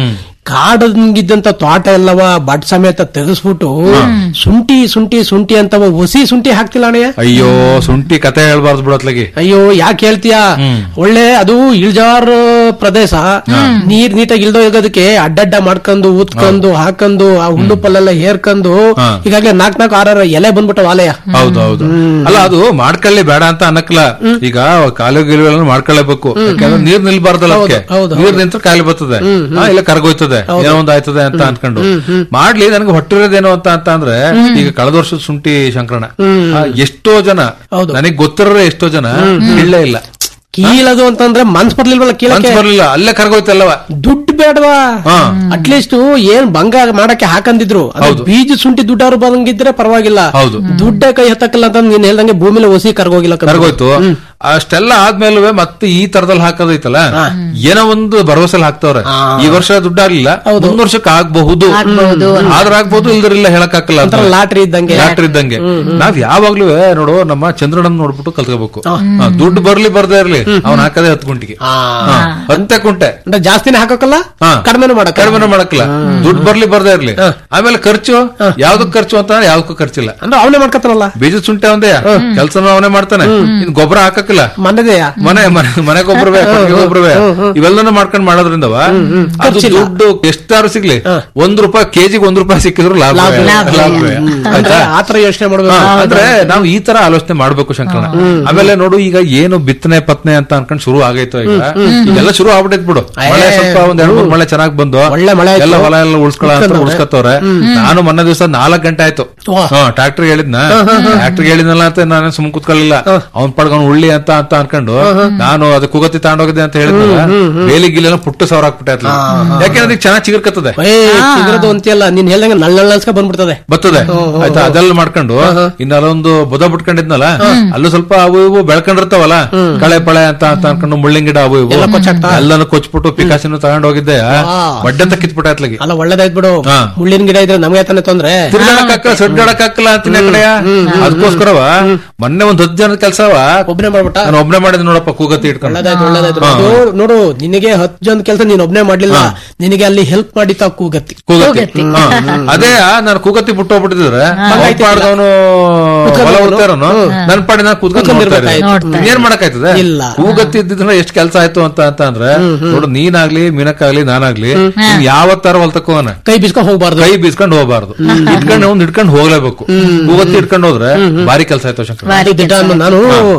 ಕಾಡಂಗಿದ್ದಂತ ತೋಟ ಎಲ್ಲವ ಬಡ್ ಸಮೇತ ತೆಗೆಸ್ಬಿಟ್ಟು ಶುಂಠಿ ಶುಂಠಿ ಶುಂಠಿ ಅಂತ ಹೊಸಿ ಶುಂಠಿ ಹಾಕ್ತಿಲ್ಲ ಅಣ್ಣಯ್ಯ ಅಯ್ಯೋ ಶುಂಠಿ ಕತೆ ಹೇಳ್ಬಾರ್ದು ಬಿಡತ್ಲಗಿ ಅಯ್ಯೋ ಯಾಕೆ ಹೇಳ್ತೀಯ ಒಳ್ಳೆ ಅದು ಇಳ್ಜಾರ್ ಪ್ರದೇಶ ನೀರ್ ನೀಟಾಗಿ ಇಳ್ದೋ ಹೋಗೋದಕ್ಕೆ ಅಡ್ಡಡ್ಡ ಮಾಡ್ಕೊಂಡು ಊದ್ಕೊಂಡು ಹಾಕೊಂಡು ಆ ಹುಲ್ಲು ಪಲ್ಲೆಲ್ಲ ಹೇರ್ಕೊಂಡು ಹಾ. ಈಗಾಗಲೇ ನಾಲ್ಕ್ ನಾಲ್ಕು ಆರಾರು ಎಲೆ ಬಂದ್ಬಿಟ್ಟು ಆಲಯ ಹೌದು ಹೌದು ಅಲ್ಲ ಅದು ಮಾಡ್ಕೊಳ್ಳಿ ಬೇಡ ಅಂತ ಅನ್ನಕ್ಲ ಈಗ ಕಾಲು ಗಿಲು ಮಾಡ್ಕೊಳ್ಳೇಬೇಕು ಯಾಕಂದ್ರೆ ನೀರ್ ನಿಲ್ಬಾರ್ದಲ್ಲ ಅದಕ್ಕೆ ಹೌದು, ನೀರ್ ನಿಂತ್ರೆ ಕಾಯಿಲೆ ಬರ್ತದೆ ಹಾ, ಇಲ್ಲ ಕರ್ಗೋಯ್ತದೆ ಏನೋ ಒಂದ್ ಆಯ್ತದೆ ಅಂತ ಅನ್ಕೊಂಡು ಮಾಡ್ಲಿ ನನಗೆ ಹೊಟ್ಟಿರೋದೇನು ಅಂತ ಅಂತ ಅಂದ್ರೆ ಈಗ ಕಳೆದ ವರ್ಷದ ಶುಂಠಿ ಶಂಕರಣ ಆ, ಎಷ್ಟೋ ಜನ ಹೌದು. ನನಗ್ ಗೊತ್ತಿರೋರೆ ಎಷ್ಟೋ ಜನ ಇಲ್ಲೇ ಇಲ್ಲ ಕೀಳದು ಅಂತಂದ್ರೆ ಮನ್ಸ್ ಬರ್ಲಿಲ್ವಲ್ಲ ಮನ್ಸ್ ಕೀಳಕ್ಕೆ ಬರ್ಲಿಲ್ಲ ಅಲ್ಲೇ ಕರ್ಗೋಯ್ತಲ್ಲವ ದುಡ್ಡು ಬೇಡವಾ ಹಾ. ಅಟ್ಲೀಸ್ಟ್ ಏನ್ ಭಂಗ ಮಾಡಕ್ಕೆ ಹಾಕಂದಿದ್ರು ಅದು ಹೌದು. ಬೀಜ ಶುಂಠಿ ದುಡ್ಡವ್ರು ಬಂದಿದ್ರೆ ಪರವಾಗಿಲ್ಲ ಹೌದು. ದುಡ್ಡ ಕೈ ಹತ್ತಕ್ಕಲ್ಲ ಅಂತ ನೀನ್ ಹೇಳ್ದಂಗೆ ಭೂಮಿಲಿ ಒಸಿ ಕರ್ಗೋಗಿಲ್ಲ ಕಣೋ. ಕರ್ಗೋಯ್ತು ಅಷ್ಟೆಲ್ಲ ಆದ್ಮೇಲೆ ಮತ್ತೆ ಈ ತರದಲ್ಲಿ ಹಾಕೋದೈತಲ್ಲ ಏನೋ ಒಂದು ಭರವಸೆಲ್ ಹಾಕ್ತವ್ರೆ ಈ ವರ್ಷ ದುಡ್ಡಾಗ್ಲಿಲ್ಲ ಮುಂದ್ ವರ್ಷಕ್ಕೆ ಆಗ್ಬಹುದು ಆಗ್ಬಹುದು. ಆದ್ರ ಆಗ್ಬಹುದು ಇಲ್ದಿರಿಲ್ಲ ಹೇಳಕ್ ಹಾಕಲ್ಲ ಅಂತ ಒಂಥರ ಲಾಟ್ರಿ ಇದ್ದಂಗೆ ಡಾಕ್ಟರ್ ಇದ್ದಂಗೆ ನಾವ್ ಯಾವಾಗ್ಲೂ ನೋಡು ನಮ್ಮ ಚಂದ್ರಣ್ಣನ್ ನೋಡ್ಬಿಟ್ಟು ಕಲ್ತ್ಕೋಬೇಕು ಹಾ, ದುಡ್ಡು ಬರ್ಲಿ ಬರ್ದೇ ಇರ್ಲಿ ಅವ್ನ್ ಹಾಕದೆ ಹತ್ತು ಗುಂಟಿಗೆ ಹಾ, ಹತ್ತೆ ಕುಂಟೆ ಅಂದ್ರೆ ಜಾಸ್ತಿನೇ ಹಾಕಕ್ಕಲ್ಲ ಹಾ. ಕಡಿಮೆನೂ ಮಾಡಕ್ಕ ಕಡಿಮೆ ಮಾಡಕ್ಕಿಲ್ಲ ದುಡ್ಡು ಬರ್ಲಿ ಬರ್ದೇ ಇರ್ಲಿ ಆಮೇಲೆ ಖರ್ಚು ಯಾವ್ದಕ್ ಖರ್ಚು ಅಂತ ಯಾವ್ದಕ್ಕೂ ಖರ್ಚಿಲ್ಲ ಅಂದ್ರೆ ಅವನೇ ಮಾಡ್ಕತ್ತಾನಲ್ಲ ಬೀಜದ ಶುಂಠಿ ಒಂದೇ ಕೆಲ್ಸನೂ ಅವನೇ ಮಾಡ್ತಾನೆ ಇನ್ ಗೊಬ್ಬರ ಹಾಕಕ್ ಬೇಕಲ್ಲ ಮನೆದೆಯಾ ಮನೆ ಮನೆ ಮನೆಗೊಬ್ರವೇ ಕೊಟ್ಟಿಗೆಗೊಬ್ರವೇ ಇವೆಲ್ಲನೂ ಮಾಡ್ಕೊಂಡ್ ಮಾಡೋದ್ರಿಂದವ ಅದು ದುಡ್ಡು ಎಷ್ಟಾರು ಸಿಗ್ಲಿ ಒಂದ್ ರೂಪಾಯಿ ಕೆಜಿಗೆ ಒಂದ್ ರೂಪಾಯಿ ಸಿಕ್ಕಿದ್ರು ಲಾಭ ಲಾಭವೇ. ಅಂದ್ರೆ ಆಯ್ತಾ ಆತರ ಯೋಚನೆ ಮಾಡ್ಬೇಕು ಹಾ, ಅಂದ್ರೆ ನಾವು ಈ ತರ ಆಲೋಚನೆ ಮಾಡ್ಬೇಕು ಶಂಕರಣ ಆಮೇಲೆ ನೋಡು ಈಗ ಏನು ಬಿತ್ತನೆ ಪತ್ನೆ ಅಂತ ಅನ್ಕೊಂಡ್ ಶುರು ಆಗೈತೋ ಈಗ ಈಗೆಲ್ಲ ಶುರು ಆಗ್ಬಿಟ್ಟೈತ್ ಬಿಡು ಮಳೆ ಸ್ವಲ್ಪ ಒಂದ್ ಎರಡ್ ಮೂರ್ ಮಳೆ ಚೆನ್ನಾಗ್ ಬಂದು ಒಳ್ಳೆ ಮಳೆ ಆಯ್ತು. ಎಲ್ಲ ಹೊಲ ಎಲ್ಲ ಉಳ್ಸ್ಕೊಳ ಅಂತ ಉಳ್ಸ್ಕೊತವ್ರೆ ನಾನು ಮೊನ್ನೆ ದಿವಸ ನಾಲ್ಕ್ ಗಂಟೆ ಆಯ್ತು ವಾಹ್. ಟ್ರಾಕ್ಟರ್ ಹೇಳಿದ್ನ ಟ್ರಾಕ್ಟರ್ ಹೇಳಿದ್ನಲ್ಲ ಅಂತ ನಾನು ಸುಮ್ ಕುತ್ಕೊಳ್ಳಿಲ್ಲ ಅವ್ನ್ ಪಡ್ಗ ಅವ್ನು ಉಳ್ಳಿ ಅಂತ ಅಂತ ಅನ್ಕೊಂಡು ನಾನು ಅದು ಕುಗತಿ ತಗೊಂಡೋಗಿದ್ದೆ ಅಂತ ಹೇಳಿದ್ನಲ್ಲ ಬೇಲಿ ಗಿಲೆಲ್ಲ ಪುಟ್ಟು ಸಾವಿರ ಹಾಕ್ಬಿಟ್ಟೆ ಅತ್ಲ ಯಾಕೆಂದ್ರೆ ಅದಕ್ಕೆ ಚೆನ್ನಾಗಿ ಚಿಗುರ್ಕತ್ತದೆ ಏ ಚಿಗುರದು ಅಂತೀಯಲ್ಲ ನೀನ್ ಹೇಳ್ದಂಗೆ ನಳ್ಳ ನಳ್ಸ್ಕ ಬಂದ್ಬಿಡ್ತದೆ ಬರ್ತದೆ ಆಯ್ತಾ ಅದೆಲ್ಲ ಮಾಡ್ಕೊಂಡು ಇನ್ನ ಅಲ್ಲೊಂದು ಬುಧ ಬಿಟ್ಕೊಂಡಿದ್ನಲ್ಲ ಅಲ್ಲೂ ಸ್ವಲ್ಪ ಅವು ಇವು ಬೆಳ್ಕೊಂಡಿರ್ತಾವಲ್ಲ ಕಳೆ ಪಳೆ ಅಂತ ಅಂತ ಅನ್ಕೊಂಡು ಮುಳ್ಳಿನ ಗಿಡ ಅವು ಇವು ಎಲ್ಲಾನು ಕೊಚ್ಬಿಟ್ಟು ಪಿಕಾಸಿನ ತಗೊಂಡ್ ಹೋಗಿದ್ದೆ ಬಡ್ಡೆ ಅಂತ ಕಿತ್ಬಿಟ್ಟೆ ಅತ್ಲಗಿ ಅಲ್ಲ ಒಳ್ಳೇದಾಯ್ತು ಬಿಡು ಹಾ. ಮುಳ್ಳಿನ ಗಿಡ ಇದ್ರೆ ನಮ್ಗೆ ತಾನೆ ತೊಂದ್ರೆ ತಿರ್ಗಾಡಕ್ ಹಾಕಲ್ಲ ಸೊಡ್ಗಾಡಕ್ ಹಾಕಲ್ಲ ಅಂತೀನಿ ಆ ಕಡೆಯ ಅದಕ್ಕೋಸ್ಕರವ ಮೊನ್ನೆ ಒಂದ್ ಹತ್ತು ಜನದ ಕೆಲ್ಸವ ಒಬ್ನೇ ಮಾಡ್ಬಿಟ್ಟ ನಾನು ಒಬ್ನೇ ಮಾಡಿದ್ ನೋಡಪ್ಪ ಕೂಗತಿ ಇಟ್ಕೊಂಡು ಒಳ್ಳೇದಾಯ್ತು ಒಳ್ಳೇದಾಯ್ತು ನೋಡು, ನೋಡು ನಿನಗೆ ಹತ್ತು ಜನ ಕೆಲಸ ನೀನ್ ಒಬ್ನೇ ಮಾಡ್ಲಿಲ್ಲ ನಿನಗೆ ಅಲ್ಲಿ ಹೆಲ್ಪ್ ಮಾಡಿ ತಾವ್ ಕೂಗತ್ತಿ ಕೂಗತಿ ಹಾ. ಅದೇ ನಾನು ಕೂಗತಿ ಬಿಟ್ಟು ಹೋಗ್ಬಿಟ್ಟಿದ್ರೆ ಪಾಡ್ದವನು ಹೊಲ ಉಡ್ತಾರನು ನನ್ ಪಾಡಿ ನಾನು ಕೂತ್ಕೊಂಡು ನೋಡ್ತಾ ಇದ್ದೆ. ಏನ್ ಮಾಡಕ್ಕಾಯ್ತದೆ ಇಲ್ಲ. ಕೂಗತಿ ಇದ್ದಿದ್ರೆ ಎಷ್ಟ್ ಕೆಲ್ಸ ಆಯ್ತು ಅಂತ ಅಂತ ಅಂದ್ರೆ ನೋಡು ನೀನಾಗ್ಲಿ ಮೀನಕ್ಕಾಗ್ಲಿ ನಾನಾಗ್ಲಿ ನೀನ್ ಯಾವತ್ತಾರ ಹೊಲ್ ತಕೋನ ಕೈ ಬಿಸ್ಕೊಂಡ್ ಹೋಗ್ಬಾರ್ದು ಕೈ ಬೀಸ್ಕೊಂಡು ಹೋಗ್ಬಾರ್ದು ಇಟ್ಕೊಂಡು ಅವ್ನ್ ಇಟ್ಕೊಂಡು ಹೋಗ್ಲೇಬೇಕು ಕೂಗತಿ ಇಟ್ಕೊಂಡು ಹೋದ್ರೆ ಭಾರಿ ಕೆಲ್ಸ ಆಯ್ತು ಶಂಕರ ಅದು ದಿಟ ಅನ್ನು ನಾನು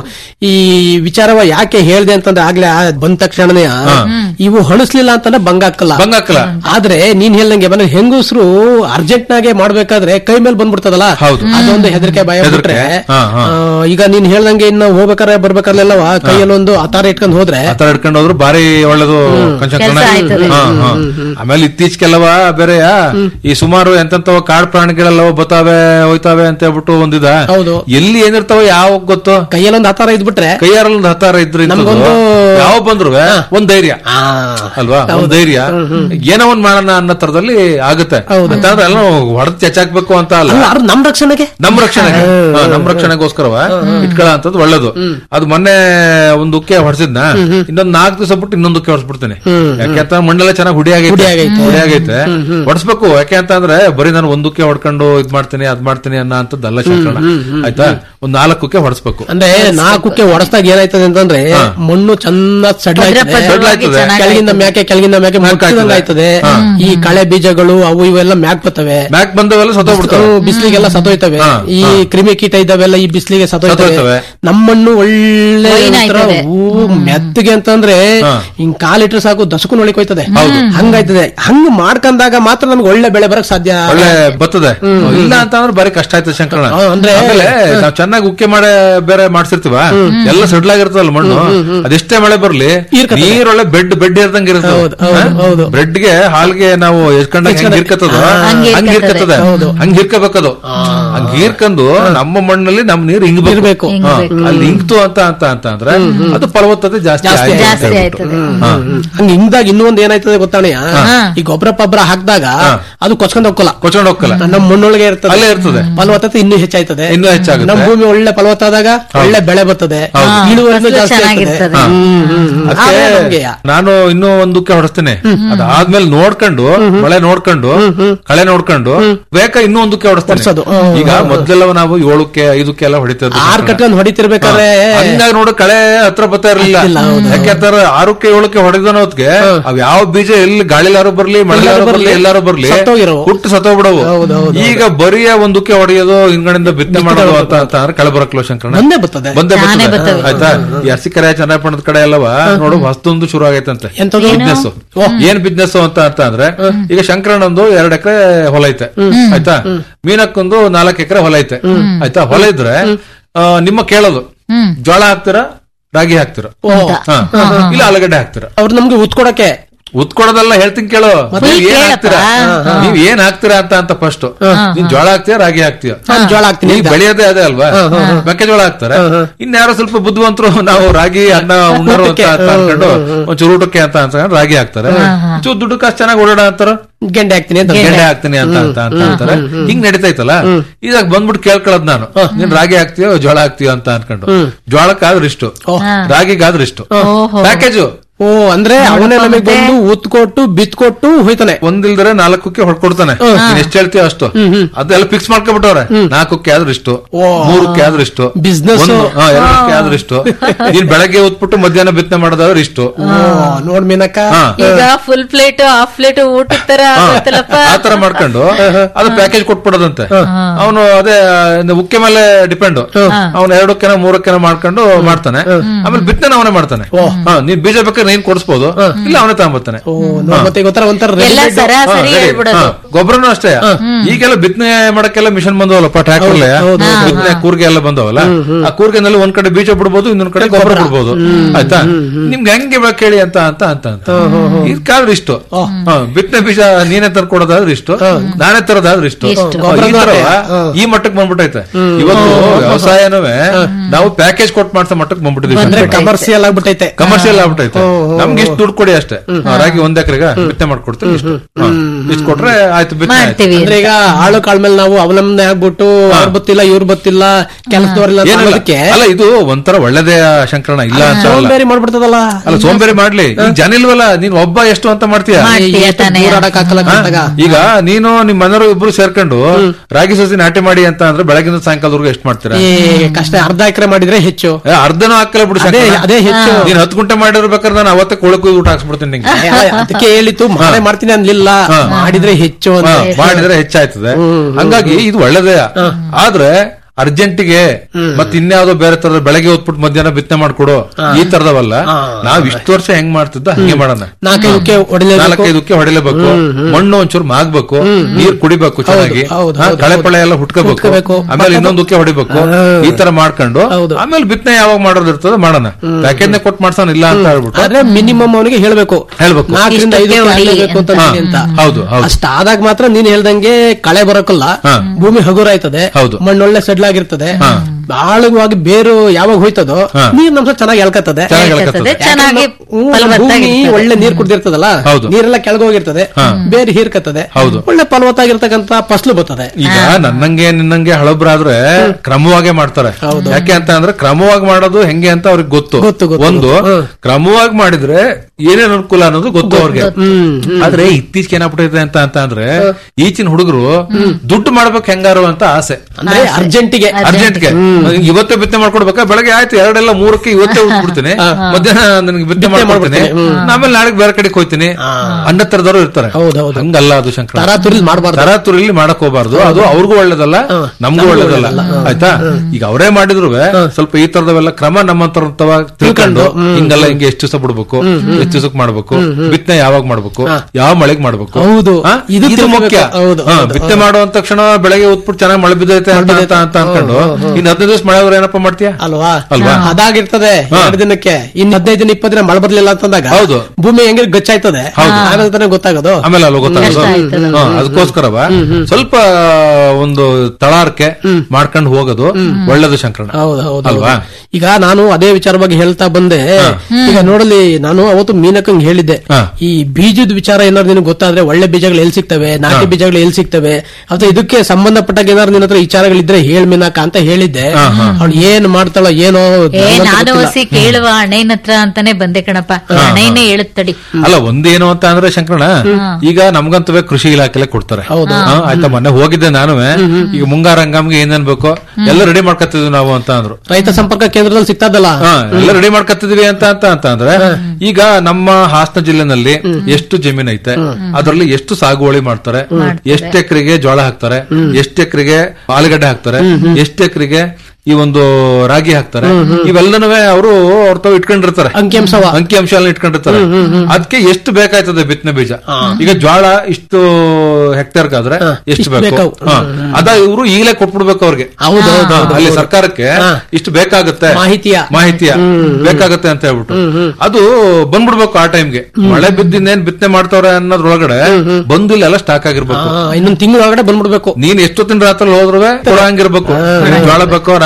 ಈ ವಿಚಾರವ ಯಾಕೆ ಹೇಳ್ದೆ ಅಂತಂದ್ರೆ ಆಗ್ಲೇ ಆ ಬಂದ ತಕ್ಷಣನೇ ಇವು ಹಣಸ್ಲಿಲ್ಲ ಅಂತಾನೆ ಭಂಗ ಹಾಕಲ್ಲ ಭಂಗ ಹಾಕಲ್ಲ ಆದ್ರೆ ನೀನ್ ಹೇಳ್ದಂಗೆ ಮನೆ ಹೆಂಗಸರು ಅರ್ಜೆಂಟ್ ನಾಗೆ ಮಾಡ್ಬೇಕಾದ್ರೆ ಕೈ ಮೇಲೆ ಬಂದ್ಬಿಡ್ತದಲ್ಲ ಹೌದು. ಅದೊಂದು ಹೆದರಿಕೆ ಭಯ ಹೆದ್ರಿಕೆ. ಬಿಟ್ರೆ ಹಾ, ಹಾ. ಆ, ಈಗ ನೀನ್ ಹೇಳ್ದಂಗೆ ಇನ್ನು ಹೋಗ್ಬೇಕಾದ್ರೆ ಬರ್ಬೇಕಾದ್ರೆಲ್ಲವ ಕೈಯಲ್ಲಿ ಒಂದು ಆತಾರ ಇಟ್ಕೊಂಡ್ ಹೋದ್ರೆ ಆತರ ಇಟ್ಕೊಂಡು ಹೋದ್ರು ಭಾರಿ ಒಳ್ಳೇದು ಕನ್ಶಂಕರಣ. ಕೆಲ್ಸ ಆಯ್ತದೆ. ಹಾ, ಹಾ. ಆಮೇಲೆ ಇತ್ತೀಚೆಗೆಲ್ಲವ ಬೇರೆಯ ಈ ಸುಮಾರು ಎಂತೆಂತವ ಕಾಡ್ ಪ್ರಾಣಿಗಳೆಲ್ಲವ ಬತಾವೆ ಹೋಯ್ತಾವೆ ಅಂತ ಹೇಳ್ಬಿಟ್ಟು ಒಂದಿದ ಹೌದು. ಎಲ್ಲಿ ಏನಿರ್ತಾವ ಯಾವ ಗೊತ್ತು ಕೈಯಲ್ಲಿ ಒಂದು ಆತಾರ ಇದ್ಬಿಟ್ರೆ ಕೈಯಾರಲ್ಲಿ ಒಂದು ಹತ್ತಾರ ಇದ್ರೆ ನಮ್ಗೊಂದು- ಯಾವ ಬಂದ್ರು ಒಂದ್ ಧೈರ್ಯ ಆ, ಅಲ್ವಾ ಒಂದ್ ಧೈರ್ಯ ಏನೋ ಒಂದ್ ಮಾಡೋಣ ಅನ್ನೋ ತರದಲ್ಲಿ ಆಗುತ್ತೆ ಅಂತಂದ್ರೆ ಎಲ್ಲ ಹೊಡೆದ್ ಚೆಚ್ಚಾಕ್ಬೇಕು ಅಂತ ಅಲ್ಲ ಅಲ್ಲ ಅದು ನಮ್ ರಕ್ಷಣೆಗೆ ನಮ್ ರಕ್ಷಣೆಗೆ ಹಾ, ನಮ್ ರಕ್ಷಣೆಗೋಸ್ಕರವ ಇಟ್ಕೊಳ್ಳೋ ಅಂತದ್ದು ಒಳ್ಳೇದು ಅದು ಮೊನ್ನೆ ಒಂದ್ ಉಕ್ಕೆ ಹೊಡ್ಸಿದ್ನ ಇನ್ನೊಂದ್ ನಾಲ್ಕು ದಿವಸ ಬಿಟ್ಟು ಇನ್ನೊಂದ್ ಉಕ್ಕೆ ಹೊಡ್ಸ್ಬಿಡ್ತೀನಿ ಯಾಕೆ ಅಂತ ಮಣ್ಣೆಲ್ಲ ಚೆನ್ನಾಗಿ ಹುಡಿ ಆಗೈತೆ ಹುಡಿ ಆಗೈತೆ ಹೊಡ್ಸ್ಬೇಕು ಯಾಕೆ ಅಂತ ಅಂದ್ರೆ ಬರೀ ನಾನು ಒಂದ್ ಉಕ್ಕೆ ಹೊಡ್ಕೊಂಡು ಇದ್ ಮಾಡ್ತೀನಿ ಅದ್ ಮಾಡ್ತೀನಿ ಅನ್ನೋ ಅಂತದ್ದಲ್ಲ ಶಂಕರಣ ಆಯ್ತಾ ಒಂದ್ ನಾಲ್ಕು ಉಕ್ಕೆ ಹೊಡ್ಸ್ಬೇಕು ಅಂದ್ರೆ ನಾಲ್ಕಕ್ಕೆ ಹೊಡೆಸ್ದಾಗ ಏನಾಯ್ತದೆ ಅಂತಂದ್ರೆ ಮಣ್ಣು ಚೆನ್ನಾಗ್ ಸಡ್ಲಾಯ್ತದೆ ಭದ್ರಪದ್ರವಾಗಿ ಚೆನ್ನಾಗ್ ಕೆಳಗಿಂದ ಮ್ಯಾಕೆ ಕೆಳಗಿಂದ ಮ್ಯಾಕೆ ಮುಚ್ಚಿದಂಗ್ ಆಯ್ತದೆ ಈ ಕಳೆ ಬೀಜಗಳು ಅವು ಇವೆಲ್ಲ ಮ್ಯಾಕ್ ಬರ್ತವೆ ಮ್ಯಾಕ್ ಬಂದವೆಲ್ಲ ಸತ್ತೋಗ್ಬಿಡ್ತಾವೆ ಅವು ಬಿಸಿಲಿಗೆಲ್ಲ ಸತ್ತೋಯ್ತವೆ ಹಾ, ಈ ಕ್ರಿಮಿ ಕೀಟ ಇದ್ದಾವೆಲ್ಲ ಈ ಬಿಸಿಲಿಗೆ ಸತ್ತೋಯ್ತವೆ ಸತ್ತೋಯ್ತವೆ. ನಮ್ಮ ಮಣ್ಣು ಒಳ್ಳೆ ವೈನ್ ಒಂಥರ ಆಯ್ತದೆ. ಹೂ ಮೆತ್ತಗೆ ಅಂತಂದ್ರೆ ಹಾ. ಹಿಂಗ್ ಕಾಲಿಟ್ರೆ ಸಾಕು ದಸಕು ನೋಳಿಕೋಯ್ತದೆ ಹಂಗಾಯ್ತದೆ ಹಂಗ್ ಮಾಡ್ಕೊಂಡಾಗ ಮಾತ್ರ ನಮ್ಗೆ ಒಳ್ಳೆ ಬೆಳೆ ಬರಕ್ ಸಾಧ್ಯ ಒಳ್ಳೆ ಬರ್ತದೆ ಇಲ್ಲ ಅಂತ ಅಂದ್ರೆ ಬಾರಿ ಕಷ್ಟ ಆಯ್ತು ಶಂಕರಣ ಹಾ, ಅಂದ್ರೆ- ಆಮೇಲೆ ನಾವ್ ಚೆನ್ನಾಗಿ ಉಕ್ಕೆ ಮಾಡೆ ಬೇರೆ ಮಾಡ್ಸಿರ್ತೀವ ಎಲ್ಲ ಸಡ್ಲಾಗಿರ್ತದಲ್ಲ ಮಣ್ಣು ಅದೆಷ್ಟೇ ಮಳೆ ಬರ್ಲಿ ಹೀರ್ಕತ್ತದೆ. ನೀರೊಳ್ಳೆ ಬೆಡ್ ಬೆಡ್ ಇರ್ದಂಗೆ ಇರ್ತದೆ ಹೌದು, ಹೌದು, ಹೌದು. ಬ್ರೆಡ್ಗೆ ಹಾಲ್ಗೆ ನಾವು ಎಸ್ಕೊಂಡಾಗ ಹೆಂಗ್ ಹಿರ್ಕತ್ತದ ಹಂಗೆ ಹಂಗ್ ಹಿರ್ಕತ್ತದೆ. ಹಿರ್ಕತ್ತದೆ ಹಂಗ್ ಹಿರ್ಕಬೇಕದು ಹಂಗ್ ಹೀರ್ಕೊಂಡು ನಮ್ಮ ಮಣ್ಣಲ್ಲಿ ನಮ್ ನೀರು ಹಿಂಗ್ಬೇಕು ಇರ್ಬೇಕು. ಹಾ, ಅಲ್ಲಿ ಹಿಂಗ್ತು ಅಂತ ಅಂತ ಅಂತ ಅಂದ್ರೆ ಅದು ಫಲವತ್ತತೆ ಜಾಸ್ತಿ ಜಾಸ್ತಿ ಆಯ್ತು ಅಂತ ಜಾಸ್ತಿ ಹೇಳ್ಬಿಟ್ಟು. ಆಯ್ತದೆ. ಹಾ. ಹಂಗ ಹಿಂಗ್ದಾಗ ಇನ್ನೂ ಒಂದ್ ಏನಾಯ್ತದೆ ಗೊತ್ತಾಣೆಯ ಈ ಗೊಬ್ಬರ ಪಬ್ಬರ ಹಾಕಿದಾಗ ಅದು ಕೊಚ್ಕೊಂಡ್ ಹೋಗಲ್ಲ ಕೊಚ್ಕೊಂಡ್ ಹೋಗಲ್ಲ ನಮ್ಮ ಮಣ್ಣೊಳಗೆ ಇರ್ತದೆ ಅಲ್ಲೇ ಇರ್ತದೆ. ಫಲವತ್ತತೆ ಇನ್ನೂ ಹೆಚ್ಚಾಯ್ತದೆ ಇನ್ನೂ ಹೆಚ್ಚಾಗುತ್ತೆ. ನಮ್ಮ ಭೂಮಿ ಒಳ್ಳೆ ಫಲವತ್ತಾದಾಗ ಒಳ್ಳೆ ಬೆಳೆ ಬರ್ತದೆ ಇಳುವರಿನೂ ಫಸಲು ಜಾಸ್ತಿ ಆಗ್ತದೆ ಚೆನ್ನಾಗಿರ್ತದೆ. ಹ್ಮ್, ಹ್ಮ್, ಹ್ಮ್. ಅದಕ್ಕೆ ಆಮೇಲೆ ನಮ್ಗೆ ನಾನು ಇನ್ನೂ ಒಂದಕ್ಕೆ ಹೊಡೆಸ್ತೇನೆ ಅದಾದ್ಮೇಲೆ ನೋಡ್ಕೊಂಡು ಮಳೆ ನೋಡ್ಕೊಂಡು ಕಳೆ ನೋಡ್ಕೊಂಡು ಬೇಕಾ ಇನ್ನೂ ಒಂದಕ್ಕೆ ಹೊಡೆಸ್ತೇನೆ ಹೊಡ್ಸೋದು. ಹ್ಮ್. ಈಗ ಮೊದ್ಲೆಲ್ಲ ನಾವು ಏಳಕ್ಕೆ ಐದಕ್ಕೆ ಎಲ್ಲ ಹೊಡಿತಿದ್ವಿ ಆರ್ ಕಟ್ಕೊಂಡ್ ಹೊಡಿತಿರ್ಬೇಕಾದ್ರೆ ಹಂಗಾಗಿ ನೋಡು ಕಳೆ ಹತ್ರ ಬರ್ತಾ ಇರಲಿಲ್ಲ ಇಲ್ಲ, ಹೌದು. ಯಾಕೆಂತಾರೆ ಆರಕ್ಕೆ ಏಳಕ್ಕೆ ಹೊಡೆದನ ಹೊತ್ಗೆ ಅವ್ ಯಾವ ಬೀಜ ಎಲ್ಲಿ ಗಾಳಿಲಾರು ಬರ್ಲಿ ಮಳೆಲಾರು ಬರ್ಲಿ ಎಲ್ಲಾರು ಬರ್ಲಿ ಸತ್ತೋಗಿರೋವು. ಹುಟ್ಟು ಸತ್ತೋಗ್ಬಿಡವು ಹೌದು, ಹೌದು, ಈಗ ಬರಿಯ ಒಂದಕ್ಕೆ ಹೊಡೆಯೋದು ಹಿಂಗಣಿಂದ ಬಿತ್ತನೆ ಮಾಡೋದು ಅಂತ ಅಂತ ಅಂದ್ರೆ ಕಳೆ ಬರಕ್ಲ ಶಂಕರಣ ಬಂದೇ ಬರ್ತದೆ ಬಂದೇ ನಾನೇ ಬರ್ತದೆ ಬರ್ತವೆ. ಆಯ್ತಾ ಈ ಅರಸಿಕೆರೆ ಚನ್ನಪಟ್ಟಣದ ಕಡೆ ಎಲ್ಲವ ನೋಡು ಹೊಸ್ತೊಂದು ಶುರು ಆಗೈತಂತೆ ಎಂತದು? ಬಿಸ್ನೆಸ್ ಏನ್ ಬಿಸ್ನೆಸ್ ಅಂತ ಅಂತ ಅಂದ್ರೆ ಈಗ ಶಂಕರಣ್ಣಂದು ಎರಡ್ ಎಕರೆ ಹೊಲ ಐತೆ ಆಯ್ತಾ ಮೀನಕ್ಕೊಂದು ನಾಲ್ಕು ಎಕರೆ ಹೊಲ ಐತೆ ಆಯ್ತಾ ಹೊಲ ಇದ್ರೆ ಆ, ನಿಮ್ಮ ಕೇಳೋದು ಜೋಳ ಹಾಕ್ತೀರಾ ರಾಗಿ ಹಾಕ್ತೀರಾ ಹಾ. ಇಲ್ಲ ಆಲೂಗಡ್ಡೆ ಹಾಕ್ತೀರಾ ಅವ್ರು ನಮ್ಗೆ ಉತ್ಕೊಡಕ್ಕೆ ಉತ್ಕೊಡೋದಲ್ಲ ಹೇಳ್ತೀನಿ ಕೇಳು ನೀವ್ ಏನ್ ಹಾಕ್ತೀರಾ ನೀವ್ ಏನ್ ಹಾಕ್ತೀರಾ ಅಂತ ಅಂತ ಫಸ್ಟ್ ನೀನ್ ಜೋಳ ಹಾಕ್ತೀಯ ರಾಗಿ ಹಾಕ್ತೀಯ ನಾನ್ ಜೋಳ ಹಾಕ್ತೀನಿ ನೀವ್ ಅಂತ. ಬೆಳೆಯೋದೇ ಅದೇ ಅಲ್ವಾ ಮೆಕ್ಕೆಜೋಳ ಹಾಕ್ತಾರೆ ಇನ್ಯಾರೋ ಸ್ವಲ್ಪ ಬುದ್ಧಿವಂತರು ನಾವು ರಾಗಿ ಅನ್ನ ಉಣ್ಣರು ಅಂತ ಅಂತ ಅನ್ಕೊಂಡು ಒಂಚೂರು ಊಟಕ್ಕೆ ಅಂತ ಅನ್ಕೊಂಡು ರಾಗಿ ಹಾಕ್ತಾರೆ ಒಂಚೂರು ದುಡ್ಡು ಕಾಸು ಚೆನ್ನಾಗಿ ಓಡಾಡ ಅಂತಾರ ಗೆಂಡೆ ಹಾಕ್ತೀನಿ ಅಂತ ಗೆಂಡೆ ಹಾಕ್ತೀನಿ ಅಂತ ಅಂತ ಅಂತ ಅಂತಾರೆ ಹಿಂಗ್ ನಡೀತೈತಲ್ಲ ಇದಾಗ ಬಂದ್ಬಿಟ್ಟು ಕೇಳ್ಕೊಳ್ಳೋದ್ ನಾನು ನೀನ್ ರಾಗಿ ಹಾಕ್ತೀಯೋ ಜೋಳ ಹಾಕ್ತೀಯೋ ಅಂತ ಅನ್ಕೊಂಡು ಜೋಳಕ್ಕಾದ್ರೆ ಇಷ್ಟು ರಾಗಿಗಾದ್ರೆ ಇಷ್ಟು ಓಹೋ. ಪ್ಯಾಕೇಜು ಓ ಅಂದ್ರೆ ಅವನೇ ನಮಗೆ ಬಂದು ಉತ್ ಕೊಟ್ಟು ಬಿತ್ ಕೊಟ್ಟು ಹೋಯ್ತಾನೆ ಒಂದಿಲ್ದರೆ ನಾಲ್ಕಕ್ಕೆ ಹೊಡ್ಕೊಡ್ತಾನೆ ನೀನ್ ಎಷ್ಟು ಹೇಳ್ತೀಯ ಅಷ್ಟು ಅದೆಲ್ಲ ಫಿಕ್ಸ್ ಮಾಡ್ಕೊಬಿಟ್ಟವ್ರೆ ನಾಲ್ಕಕ್ಕೆ ಆದ್ರೂ ಇಷ್ಟು ಮೂರಕ್ಕೆ ಆದ್ರೂ ಇಷ್ಟು Business. ಒಂದು, ಹಾ, ಎರಡಕ್ಕೆ ಆದ್ರೂ ಇಷ್ಟು ನೀನ್ ಬೆಳಗ್ಗೆ ಉತ್ಬಿಟ್ಟು ಮಧ್ಯಾಹ್ನ ಬಿತ್ತನೆ ಮಾಡೋದಾದ್ರೆ ಇಷ್ಟು ಓ ನೋಡ್ ಮೀನಕ್ಕ ಹಾ. ಈಗ ಫುಲ್ ಪ್ಲೇಟ್ ಹಾಫ್ ಪ್ಲೇಟ್ ಊಟದ ತರ ಆಗೋಯ್ತಲ್ಲಪ್ಪ ಆತರ ಮಾಡ್ಕೊಂಡು ಅದು ಪ್ಯಾಕೇಜ್ ಕೊಟ್ಬಿಡೋದಂತೆ ಅವನು ಅದೇ ಇನ್ನು ಉಕ್ಕೆ ಮೇಲೆ ಡಿಪೆಂಡ್ ಅವನು ಎರಡಕ್ಕೆನ ಮೂರಕ್ಕೆನ ಮಾಡ್ಕೊಂಡು ಮಾಡ್ತಾನೆ ಆಮೇಲೆ ಬಿತ್ತನೆ ಅವನೇ ಮಾಡ್ತಾನೆ ಹಾ, ನೀನ್ ಬೀಜ ಬೇಕಾದ್ರೆ ನೀನ್ ಕೊಡಿಸ್ಬೋದು ಇಲ್ಲ ಅವನೇ ತಗೊಂಬರ್ತಾನೆ ಓ ನೋಡ್ ಮತ್ತೆ ಗೊತ್ತರ ಒಂಥರ ಎಲ್ಲ ready-made. ಸರಾಸರಿ ಹಾ, ready. ಹೇಳ್ಬಿಡೋದು ಹಾ, ಗೊಬ್ಬರನು ಅಷ್ಟೇ ಈಗೆಲ್ಲ ಬಿತ್ತನೆ ಮಾಡಕ್ಕೆಲ್ಲ ಮಿಷನ್ ಬಂದವಲ್ಲಪ್ಪ ಟ್ರ್ಯಾಕ್ಟರ್ ಬಿತ್ತನೆ ಕೂರ್ಗೆ ಎಲ್ಲ ಬಂದವಲ್ಲ ಆ ಕೂರ್ಗೆನಲ್ಲಿ ಒಂದ್ ಕಡೆ ಬೀಜ ಬಿಡ್ಬೋದು ಇನ್ನೊಂದ್ ಕಡೆ ಗೊಬ್ಬರ ಬಿಡ್ಬೋದು ಆಯ್ತಾ ನಿಮ್ಗೆ ಹೆಂಗೆ ಬೇಕು ಹೇಳಿ ಅಂತ ಅಂತ ಅಂತ ಅಂತ ಇದಕ್ಕಾದ್ರೆ ಇಷ್ಟು ಹಾ, ಬಿತ್ತನೆ ಬೀಜ ನೀನೇ ತರ್ಕೊಡೋದಾದ್ರೆ ಇಷ್ಟು ನಾನೇ ತರೋದಾದ್ರೆ ಇಷ್ಟು ಹಾ, ಈ ತರ ಈ ಮಟ್ಟಕ್ಕೆ ಬಂದ್ಬಿಟ್ಟೈತೆ ಇವತ್ತು ವ್ಯವಸಾಯನವೇ ನಾವು ಪ್ಯಾಕೇಜ್ ಕೊಟ್ಟು ಮಾಡ್ಸೋ ಮಟ್ಟಕ್ಕೆ ಅಂದ್ರೆ ಬಂದ್ಬಿಟ್ಟಿದೀವಿ ಕಮರ್ಷಿಯಲ್ ಆಗ್ಬಿಟ್ಟೈತೆ ಕಮರ್ಷಿಯಲ್ ಆಗ್ಬಿಟ್ಟೈತೆ ನಮ್ಗೆ ಇಷ್ಟು ದುಡ್ಡು ಕೊಡಿ ಅಷ್ಟೇ ಹಾ, ರಾಗಿ ಒಂದ್ ಎಕರೆಗ ಬಿತ್ತನೆ ಮಾಡ್ಕೊಡ್ತೀವಿ ಇಷ್ಟು ಹಾ, ಇಷ್ಟು ಕೊಟ್ರೆ ಆಯ್ತು ಬಿತ್ತನೆ ಆಯ್ತು. ಮಾಡ್ತೀವಿ ಅಂದ್ರೆ ಈಗ ಆಳು ಕಾಳ ಮೇಲೆ ನಾವು ಅವಲಂಬನೆ ಆಗ್ಬಿಟ್ಟು ಅವ್ರು ಬತ್ತಿಲ್ಲ ಇವ್ರು ಬತ್ತಿಲ್ಲ ಕೆಲಸದವ್ರಿಲ್ಲ ಅಂತ ಏನಿಲ್ಲ. ಅನ್ನೋದಕ್ಕೆ ಅಲ್ಲ ಇದು ಒಂಥರ ಒಳ್ಳೇದೇ ಶಂಕರಣ ಇಲ್ಲ ಅಂತ ಅಲ್ಲ. ಸೋಂಬೇರಿ ಮಾಡ್ಬಿಡ್ತದಲ್ಲ ಅಲ್ಲ ಸೋಂಬೇರಿ ಮಾಡ್ಲಿ ಈಗ ಜನ ಇಲ್ವಲ್ಲ ನೀನ್ ಒಬ್ಬ ಎಷ್ಟು ಅಂತ ಮಾಡ್ತೀಯ ಮಾಡ್ತೀಯ ಎಷ್ಟು ತಾನೇ. ದೂರ ಆಡಕ್ ಹಾಕಲ್ಲ ಹಾ? ಕಣ್ತಾಗ. ಈಗ ನೀನು ನಿಮ್ ಮನೆಯವರು ಇಬ್ರು ಸೇರ್ಕೊಂಡು ರಾಗಿ ಸಸಿ ನಾಟಿ ಮಾಡಿ ಅಂತ ಅಂದ್ರೆ ಬೆಳಗಿನ ಸಾಯಂಕಾಲದವರೆಗೂ ಎಷ್ಟು ಮಾಡ್ತೀರಾ ಏ ಕಷ್ಟ ಅರ್ಧ ಎಕರೆ ಮಾಡಿದ್ರೆ ಹೆಚ್ಚು ಏ, ಅರ್ಧನೂ ಹಾಕಲ್ಲ ಬಿಡು ಅದೇ- ಶಂಕರಣ್ಣ. ಅದೇ ಹೆಚ್ಚು. ನೀನ್ ಹತ್ತು ಗುಂಟೆ ಮಾಡಿರ್ಬೇಕಾದ್ರೆ ನಾನು ಅವತ್ತೇ ಕೊಳಕು ಊಟ ಹಾಕ್ಸ್ಬಿಡ್ತೀನಿ ನಿಂಗೆ ಏ, ಅದಕ್ಕೆ ಹೇಳಿತ್ತು ಮಾಡೇ ಮಾಡ್ತೀನಿ ಅನ್ಲಿಲ್ಲ ಮಾಡಿದ್ರೆ ಹೆಚ್ಚು ಅಂತ ಹಾ, ಮಾಡಿದ್ರೆ ಹೆಚ್ಚಾಯ್ತದೆ ಹಂಗಾಗಿ ಇದು ಒಳ್ಳೇದೇ ಆದ್ರೆ ಅರ್ಜೆಂಟಿಗೆ ಮತ್ತೆ ಇನ್ಯಾವುದೋ ಬೇರೆ ತರದ ಬೆಳಗ್ಗೆ ಹೊತ್ಬಿಟ್ಟು ಮಧ್ಯಾಹ್ನ ಬಿತ್ತನೆ ಮಾಡ್ಕೊಡು ಈ ತರದವಲ್ಲ ನಾವ್ ಇಷ್ಟು ವರ್ಷ ಹೆಂಗ್ ಮಾಡ್ತಿದ್ದ ಹಂಗೆ ಮಾಡೋಣ ನಾಲ್ಕೈದಕ್ಕೆ ಹೊಡಿಲೇಬೇಕು ನಾಲ್ಕೈದಕ್ಕೆ ಹೊಡಿಲೇಬೇಕು ಮಣ್ಣು ಒಂಚೂರು ಮಾಗ್ಬೇಕು ನೀರ್ ಕುಡಿಬೇಕು ಚೆನ್ನಾಗಿ ಹೌದು, ಹಾ, ಹೌದು, ಕಳೆ ಹೌದು. ಪಳೆ ಎಲ್ಲ ಹುಟ್ಕೋಬೇಕು ಹುಟ್ಕೋಬೇಕು. ಆಮೇಲೆ ಇನ್ನೊಂದಕ್ಕೆ ಹೊಡಿಬೇಕು ಈ ತರ ಮಾಡ್ಕೊಂಡು ಹೌದು. ಆಮೇಲೆ ಬಿತ್ತನೆ ಯಾವಾಗ ಮಾಡೋದು ಇರ್ತದೆ ಮಾಡೋಣ ಪ್ಯಾಕೇಜ್ ಕೊಟ್ಟು ಮಾಡ್ಸೋಣ ಇಲ್ಲ ಅಂತ ಹೇಳ್ಬಿಟ್ಟು ಆದ್ರೆ ಮಿನಿಮಮ್ ಅವನಿಗೆ ಹೇಳ್ಬೇಕು ಹೇಳ್ಬೇಕು. ನಾಲ್ಕರಿಂದ ಐದು ಇಷ್ಟಕ್ಕೆ ಹೊಡಿ ಬೇಕು ಅಂತ ಹಾ, ಹೇಳಿ ಅಂತ ಹೌದು, ಹೌದು. ಅಷ್ಟಾದಾಗ ಮಾತ್ರ ನೀನ್ ಹೇಳ್ದಂಗೆ ಕಳೆ ಬರೋಕಲ್ಲ ಹಾ. ಭೂಮಿ ಹಗುರ ಆಯ್ತದೆ ಹೌದು. ಮಣ್ಣೊಳ್ಳೆ ಸೆಡ್ಲ್ ಆಗಿರ್ತದೆ ಆಳವಾಗಿ ಬೇರು ಯಾವಾಗ ಹೋಯ್ತದೋ ಹಾ. ನೀರ್ ನಮ್ಸ ಚೆನ್ನಾಗಿ ಎಳ್ಕತ್ತದೆ ಚೆನ್ನಾಗಿ ಹೇಳ್ಕತ್ತದೆ. ಎಳ್ಕತ್ತದೆ. ಚೆನ್ನಾಗಿ ಹ್ಮ್, ಭೂಮಿ ಫಲವತ್ತಾಗಿರ್ತದೆ. ಒಳ್ಳೆ ನೀರ್ ಕುಡ್ದಿರ್ತದಲ್ಲ ಹೌದು. ನೀರೆಲ್ಲ ಕೆಳಗೋಗಿರ್ತದೆ ಬೇರೆ ಹೀರ್ಕತ್ತದೆ ಹೌದು. ಒಳ್ಳೆ ಫಲವತ್ತಾಗಿರ್ತಕ್ಕಂತ ಫಸಲು ಬರ್ತದೆ ಈಗ ನನ್ನಂಗೆ ನಿನ್ನಂಗೆ ಹಳಬ್ರಾದ್ರೆ ಕ್ರಮವಾಗೇ ಮಾಡ್ತಾರೆ ಯಾಕೆ ಅಂತ ಅಂದ್ರೆ ಕ್ರಮವಾಗಿ ಮಾಡೋದು ಹೆಂಗೆ ಅಂತ ಅವ್ರಿಗೆ ಗೊತ್ತು ಗೊತ್ತು, ಗೊತ್ತು, ಒಂದು ಗೊತ್ತು. ಹ್ಮ್. ಕ್ರಮವಾಗಿ ಮಾಡಿದ್ರೆ ಏನೇನ್ ಅನುಕೂಲ ಅನ್ನೋದು ಗೊತ್ತು ಅವ್ರಿಗೆ ಆದ್ರೆ ಇತ್ತೀಚೆಗೆ ಏನಾಗ್ಬಿಟ್ಟೈತೆ ಅಂತ ಅಂತ ಅಂದ್ರೆ ಈಚಿನ ಹುಡುಗರು ದುಡ್ಡು ಮಾಡ್ಬೇಕು ಹೆಂಗಾರು ಅಂತ ಆಸೆ ಅಂದ್ರೆ ಅರ್ಜೆಂಟಿಗೆ ಅರ್ಜೆಂಟ್ಗೆ ಇವತ್ತೇ ಬಿತ್ತನೆ ಮಾಡ್ಕೊಡ್ಬೇಕಾ ಬೆಳಗ್ಗೆ ಆಯ್ತು ಎರಡೆಲ್ಲ ಮೂರಕ್ಕೆ ಇವತ್ತೇ ಉಟ್ಬಿಡ್ತೀನಿ ಮಧ್ಯಾಹ್ನ ನನಗೆ ಬಿತ್ತನೆ ಮಾಡ್ಕೊಡ್ತೀನಿ ಆಮೇಲೆ ನಾಳೆಗೆ ಬೇರೆ ಕಡೆಗೆ ಹೋಯ್ತೀನಿ ಅನ್ನ ತರದವರು ಇರ್ತಾರೆ ಹೌದು, ಹೌದು. ಹಂಗಲ್ಲ ಅದು ಶಂಕರ ತರ ತುರಿಲ್ ಮಾಡಬಾರ್ದು ತರಾತುರಿಲಿ ಮಾಡಕ್ ಹೋಗ್ಬಾರ್ದು ಅದು ಅವ್ರಿಗೂ ಒಳ್ಳೇದಲ್ಲ ನಮಗೂ ಒಳ್ಳೇದಲ್ಲ ಆಯ್ತಾ ಈಗ ಅವರೇ ಮಾಡಿದ್ರು ಸ್ವಲ್ಪ ಈ ತರದವೆಲ್ಲ ಕ್ರಮ ನಮ್ಮಂತವ ತಿಳ್ಕೊಂಡು ಹಿಂಗಲ್ಲ ಹಿಂಗೆ ಎಷ್ಟು ದಿವಸ ಬಿಡ್ಬೇಕು ಎಷ್ಟು ದಿವಸಕ್ಕೆ ಮಾಡ್ಬೇಕು ಬಿತ್ತನೆ ಯಾವಾಗ ಮಾಡ್ಬೇಕು ಯಾವ ಮಳೆಗ್ ಮಾಡ್ಬೇಕು ಹೌದು. ಹಾ? ಇದು ಇದು ಮುಖ್ಯ ತಿಳ್ಕೊಬೇಕು. ಹೌದು, ಹಾ, ಹೌದು, ಬಿತ್ತನೆ ಮಾಡುವಂತ ತಕ್ಷಣ ಬೆಳಗ್ಗೆ ಉತ್ಬಿಟ್ಟು ಚೆನ್ನಾಗಿ ಮಳೆ ಬಿದ್ದೈತೆ ಅಂತ ಅಂತ ಅಂತ ಅನ್ಕೊಂಡು ಇನ್ ಹದಿನೈದು ದಿವಸ ಮಳೆ ಆದ್ರೆ ಏನಪ್ಪ ಮಾಡ್ತೀಯ ಅಲ್ವಾ ಅಲ್ವಾ? ಅದಾಗಿರ್ತದೆ ಎರಡು ದಿನಕ್ಕೆ ಇನ್ ಹದಿನೈದು ದಿನ ಇಪ್ಪತ್ತು ದಿನ ಮಳೆ ಬರ್ಲಿಲ್ಲ ಅಂತಂದಾಗ ಹೌದು. ಭೂಮಿ ಹೆಂಗೆ ಗಚ್ಚಾಯ್ತದೆ ಆಮೇಲೆ ತಾನೇ ಗೊತ್ತಾಗೋದು ಆಮೇಲೆ ಅಲ್ಲ ಗೊತ್ತಾಗೋದು ಕಷ್ಟ ಆಯ್ತದ. ಹಾ, ಅದಕ್ಕೋಸ್ಕರವ ಸ್ವಲ್ಪ ಒಂದು ತಳಾರ್ಕೆ ಮಾಡ್ಕೊಂಡು ಹೋಗೋದು ಒಳ್ಳೇದು ಶಂಕರಣ ಹೌದು ಹೌದು ಅಲ್ವಾ ಹೌದು. ಈಗ ನಾನು ಅದೇ ವಿಚಾರವಾಗಿ ಹೇಳ್ತಾ ಬಂದೆ ಈಗ ನೋಡಲಿ ನಾನು ಅವತ್ತು ಮೀನಕ್ಕಂಗ್ ಹೇಳಿದ್ದೆ ಹಾ. ಈ ಬೀಜದ ವಿಚಾರ ಏನಾದ್ರು ನಿನಗೆ ಗೊತ್ತಾದ್ರೆ ಒಳ್ಳೆ ಬೀಜಗಳು ಎಲ್ಲಿ ಸಿಗ್ತವೆ ನಾಟಿ ಬೀಜಗಳು ಎಲ್ಲಿ ಸಿಗ್ತವೆ ಅಥವಾ ಇದಕ್ಕೆ ಸಂಬಂಧಪಟ್ಟಾಗ ಏನಾದ್ರು ನಿನ್ನ ಹತ್ರ ವಿಚಾರಗಳಿದ್ರೆ ಹೇಳ್ ಮೀನಕ್ಕ ಅಂತ ಹೇಳಿದ್ದೆ ಅವ್ಳು ಏನ್ ಮಾಡ್ತಾಳೋ ಏನೋ ಏ ನನಗಂತೂ ನಾನು ಗೊತ್ತಿಲ್ಲ. ಹೊಸಿ ಕೇಳುವ ಅಣ್ಣಯ್ಯನ ಹತ್ರ ಅಂತಾನೆ ಬಂದೆ ಕಣಪ್ಪ ಅಣ್ಣಯ್ಯನೇ ಹೇಳುತ್ತಡಿ ಅಲ್ಲ ಒಂದೇನು ಅಂತ ಅಂದ್ರೆ ಶಂಕರಣ ಈಗ ನಮ್ಗಂತವೇ ಕೃಷಿ ಇಲಾಖೆಲೆ ಕೊಡ್ತಾರೆ ಹಾ, ಆಯ್ತಾ ಮೊನ್ನೆ ಹೋಗಿದ್ದೆ ನಾನು ಈಗ ಮುಂಗಾರ ಹಂಗಾಮ್ಗೆ ಏನೇನ್ ಬೇಕೋ ಎಲ್ಲ ರೆಡಿ ಮಾಡ್ಕೊತಿದ್ವಿ ನಾವು ಅಂತ ಅಂದ್ರು ರೈತ ಸಂಪರ್ಕ ಕೇಂದ್ರದಲ್ಲಿ ಸಿಗ್ತದಲ್ಲ ಹಾ, ಎಲ್ಲ ರೆಡಿ ಮಾಡ್ಕೊತಿದ್ವಿ ಅಂತ ಅಂತ ಅಂತ ಅಂದ್ರೆ ಈಗ ನಮ್ಮ ಹಾಸನ ಜಿಲ್ಲೆನಲ್ಲಿ ಎಷ್ಟು ಜಮೀನ್ ಐತೆ ಅದರಲ್ಲಿ ಎಷ್ಟು ಸಾಗುವಳಿ ಮಾಡ್ತಾರೆ ಎಷ್ಟು ಎಕರೆಗೆ ಜೋಳ ಹಾಕ್ತಾರೆ ಎಷ್ಟು ಎಕರೆಗೆ ಆಲೂಗಡ್ಡೆ ಹಾಕ್ತಾರೆ ಎಷ್ಟು ಎಕರೆಗೆ ಈ ಒಂದು ರಾಗಿ ಹಾಕ್ತಾರೆ ಇವೆಲ್ಲನೂ ಅವರು ಅವ್ರ ತಾವು ಇಟ್ಕೊಂಡಿರ್ತಾರೆ ಅಂಕಿಅಂಶವ. ಅಂಕಿ ಅಂಶ ಎಲ್ಲ ಇಟ್ಕೊಂಡಿರ್ತಾರೆ ಅದಕ್ಕೆ ಎಷ್ಟು ಬೇಕಾಯ್ತದೆ ಬಿತ್ತನೆ ಬೀಜ ಈಗ ಜೋಳ ಇಷ್ಟು ಹೆಕ್ಟೇರ್ಗಾದ್ರೆ ಎಷ್ಟು ಇಷ್ಟು ಬೇಕು ಬೇಕು. ಹಾ. ಅದ ಇವರು ಈಗಲೇ ಕೊಟ್ಬಿಡ್ಬೇಕು ಅವ್ರಿಗೆ ಹೌದು, ಹೌದು, ಹಾ, ಹೌದು, ಅಲ್ಲಿ ಹೌದು. ಸರ್ಕಾರಕ್ಕೆ ಹಾ. ಇಷ್ಟು ಬೇಕಾಗುತ್ತೆ ಮಾಹಿತಿಯ. ಮಾಹಿತಿಯ ಬೇಕಾಗುತ್ತೆ ಅಂತ ಹೇಳ್ಬಿಟ್ಟು ಅದು ಬಂದ್ಬಿಡ್ಬೇಕು ಆ ಟೈಮ್ಗೆ ಮಳೆ ಬಿದ್ದಿನ್ನೇನ್ ಬಿತ್ತನೆ ಮಾಡ್ತಾವ್ರೆ ಅನ್ನೋದ್ರೊಳಗಡೆ ಬಂದು ಇಲ್ಲೆಲ್ಲ ಸ್ಟಾಕ್ ಆಗಿರ್ಬೇಕು ಆ, ಇನ್ನೊಂದ್ ತಿಂಗಳ ಒಳಗಡೆ ಬಂದ್ಬಿಡ್ಬೇಕು ನೀನ್ ಎಷ್ಟೊತ್ತಿನ ರಾತ್ರಿ ಹೋದ್ರು ಕೊಡಂಗಿರ್ಬೇಕು ನಿನಗ್ ಜೋಳ ಬೇಕೋ ರಾಗಿ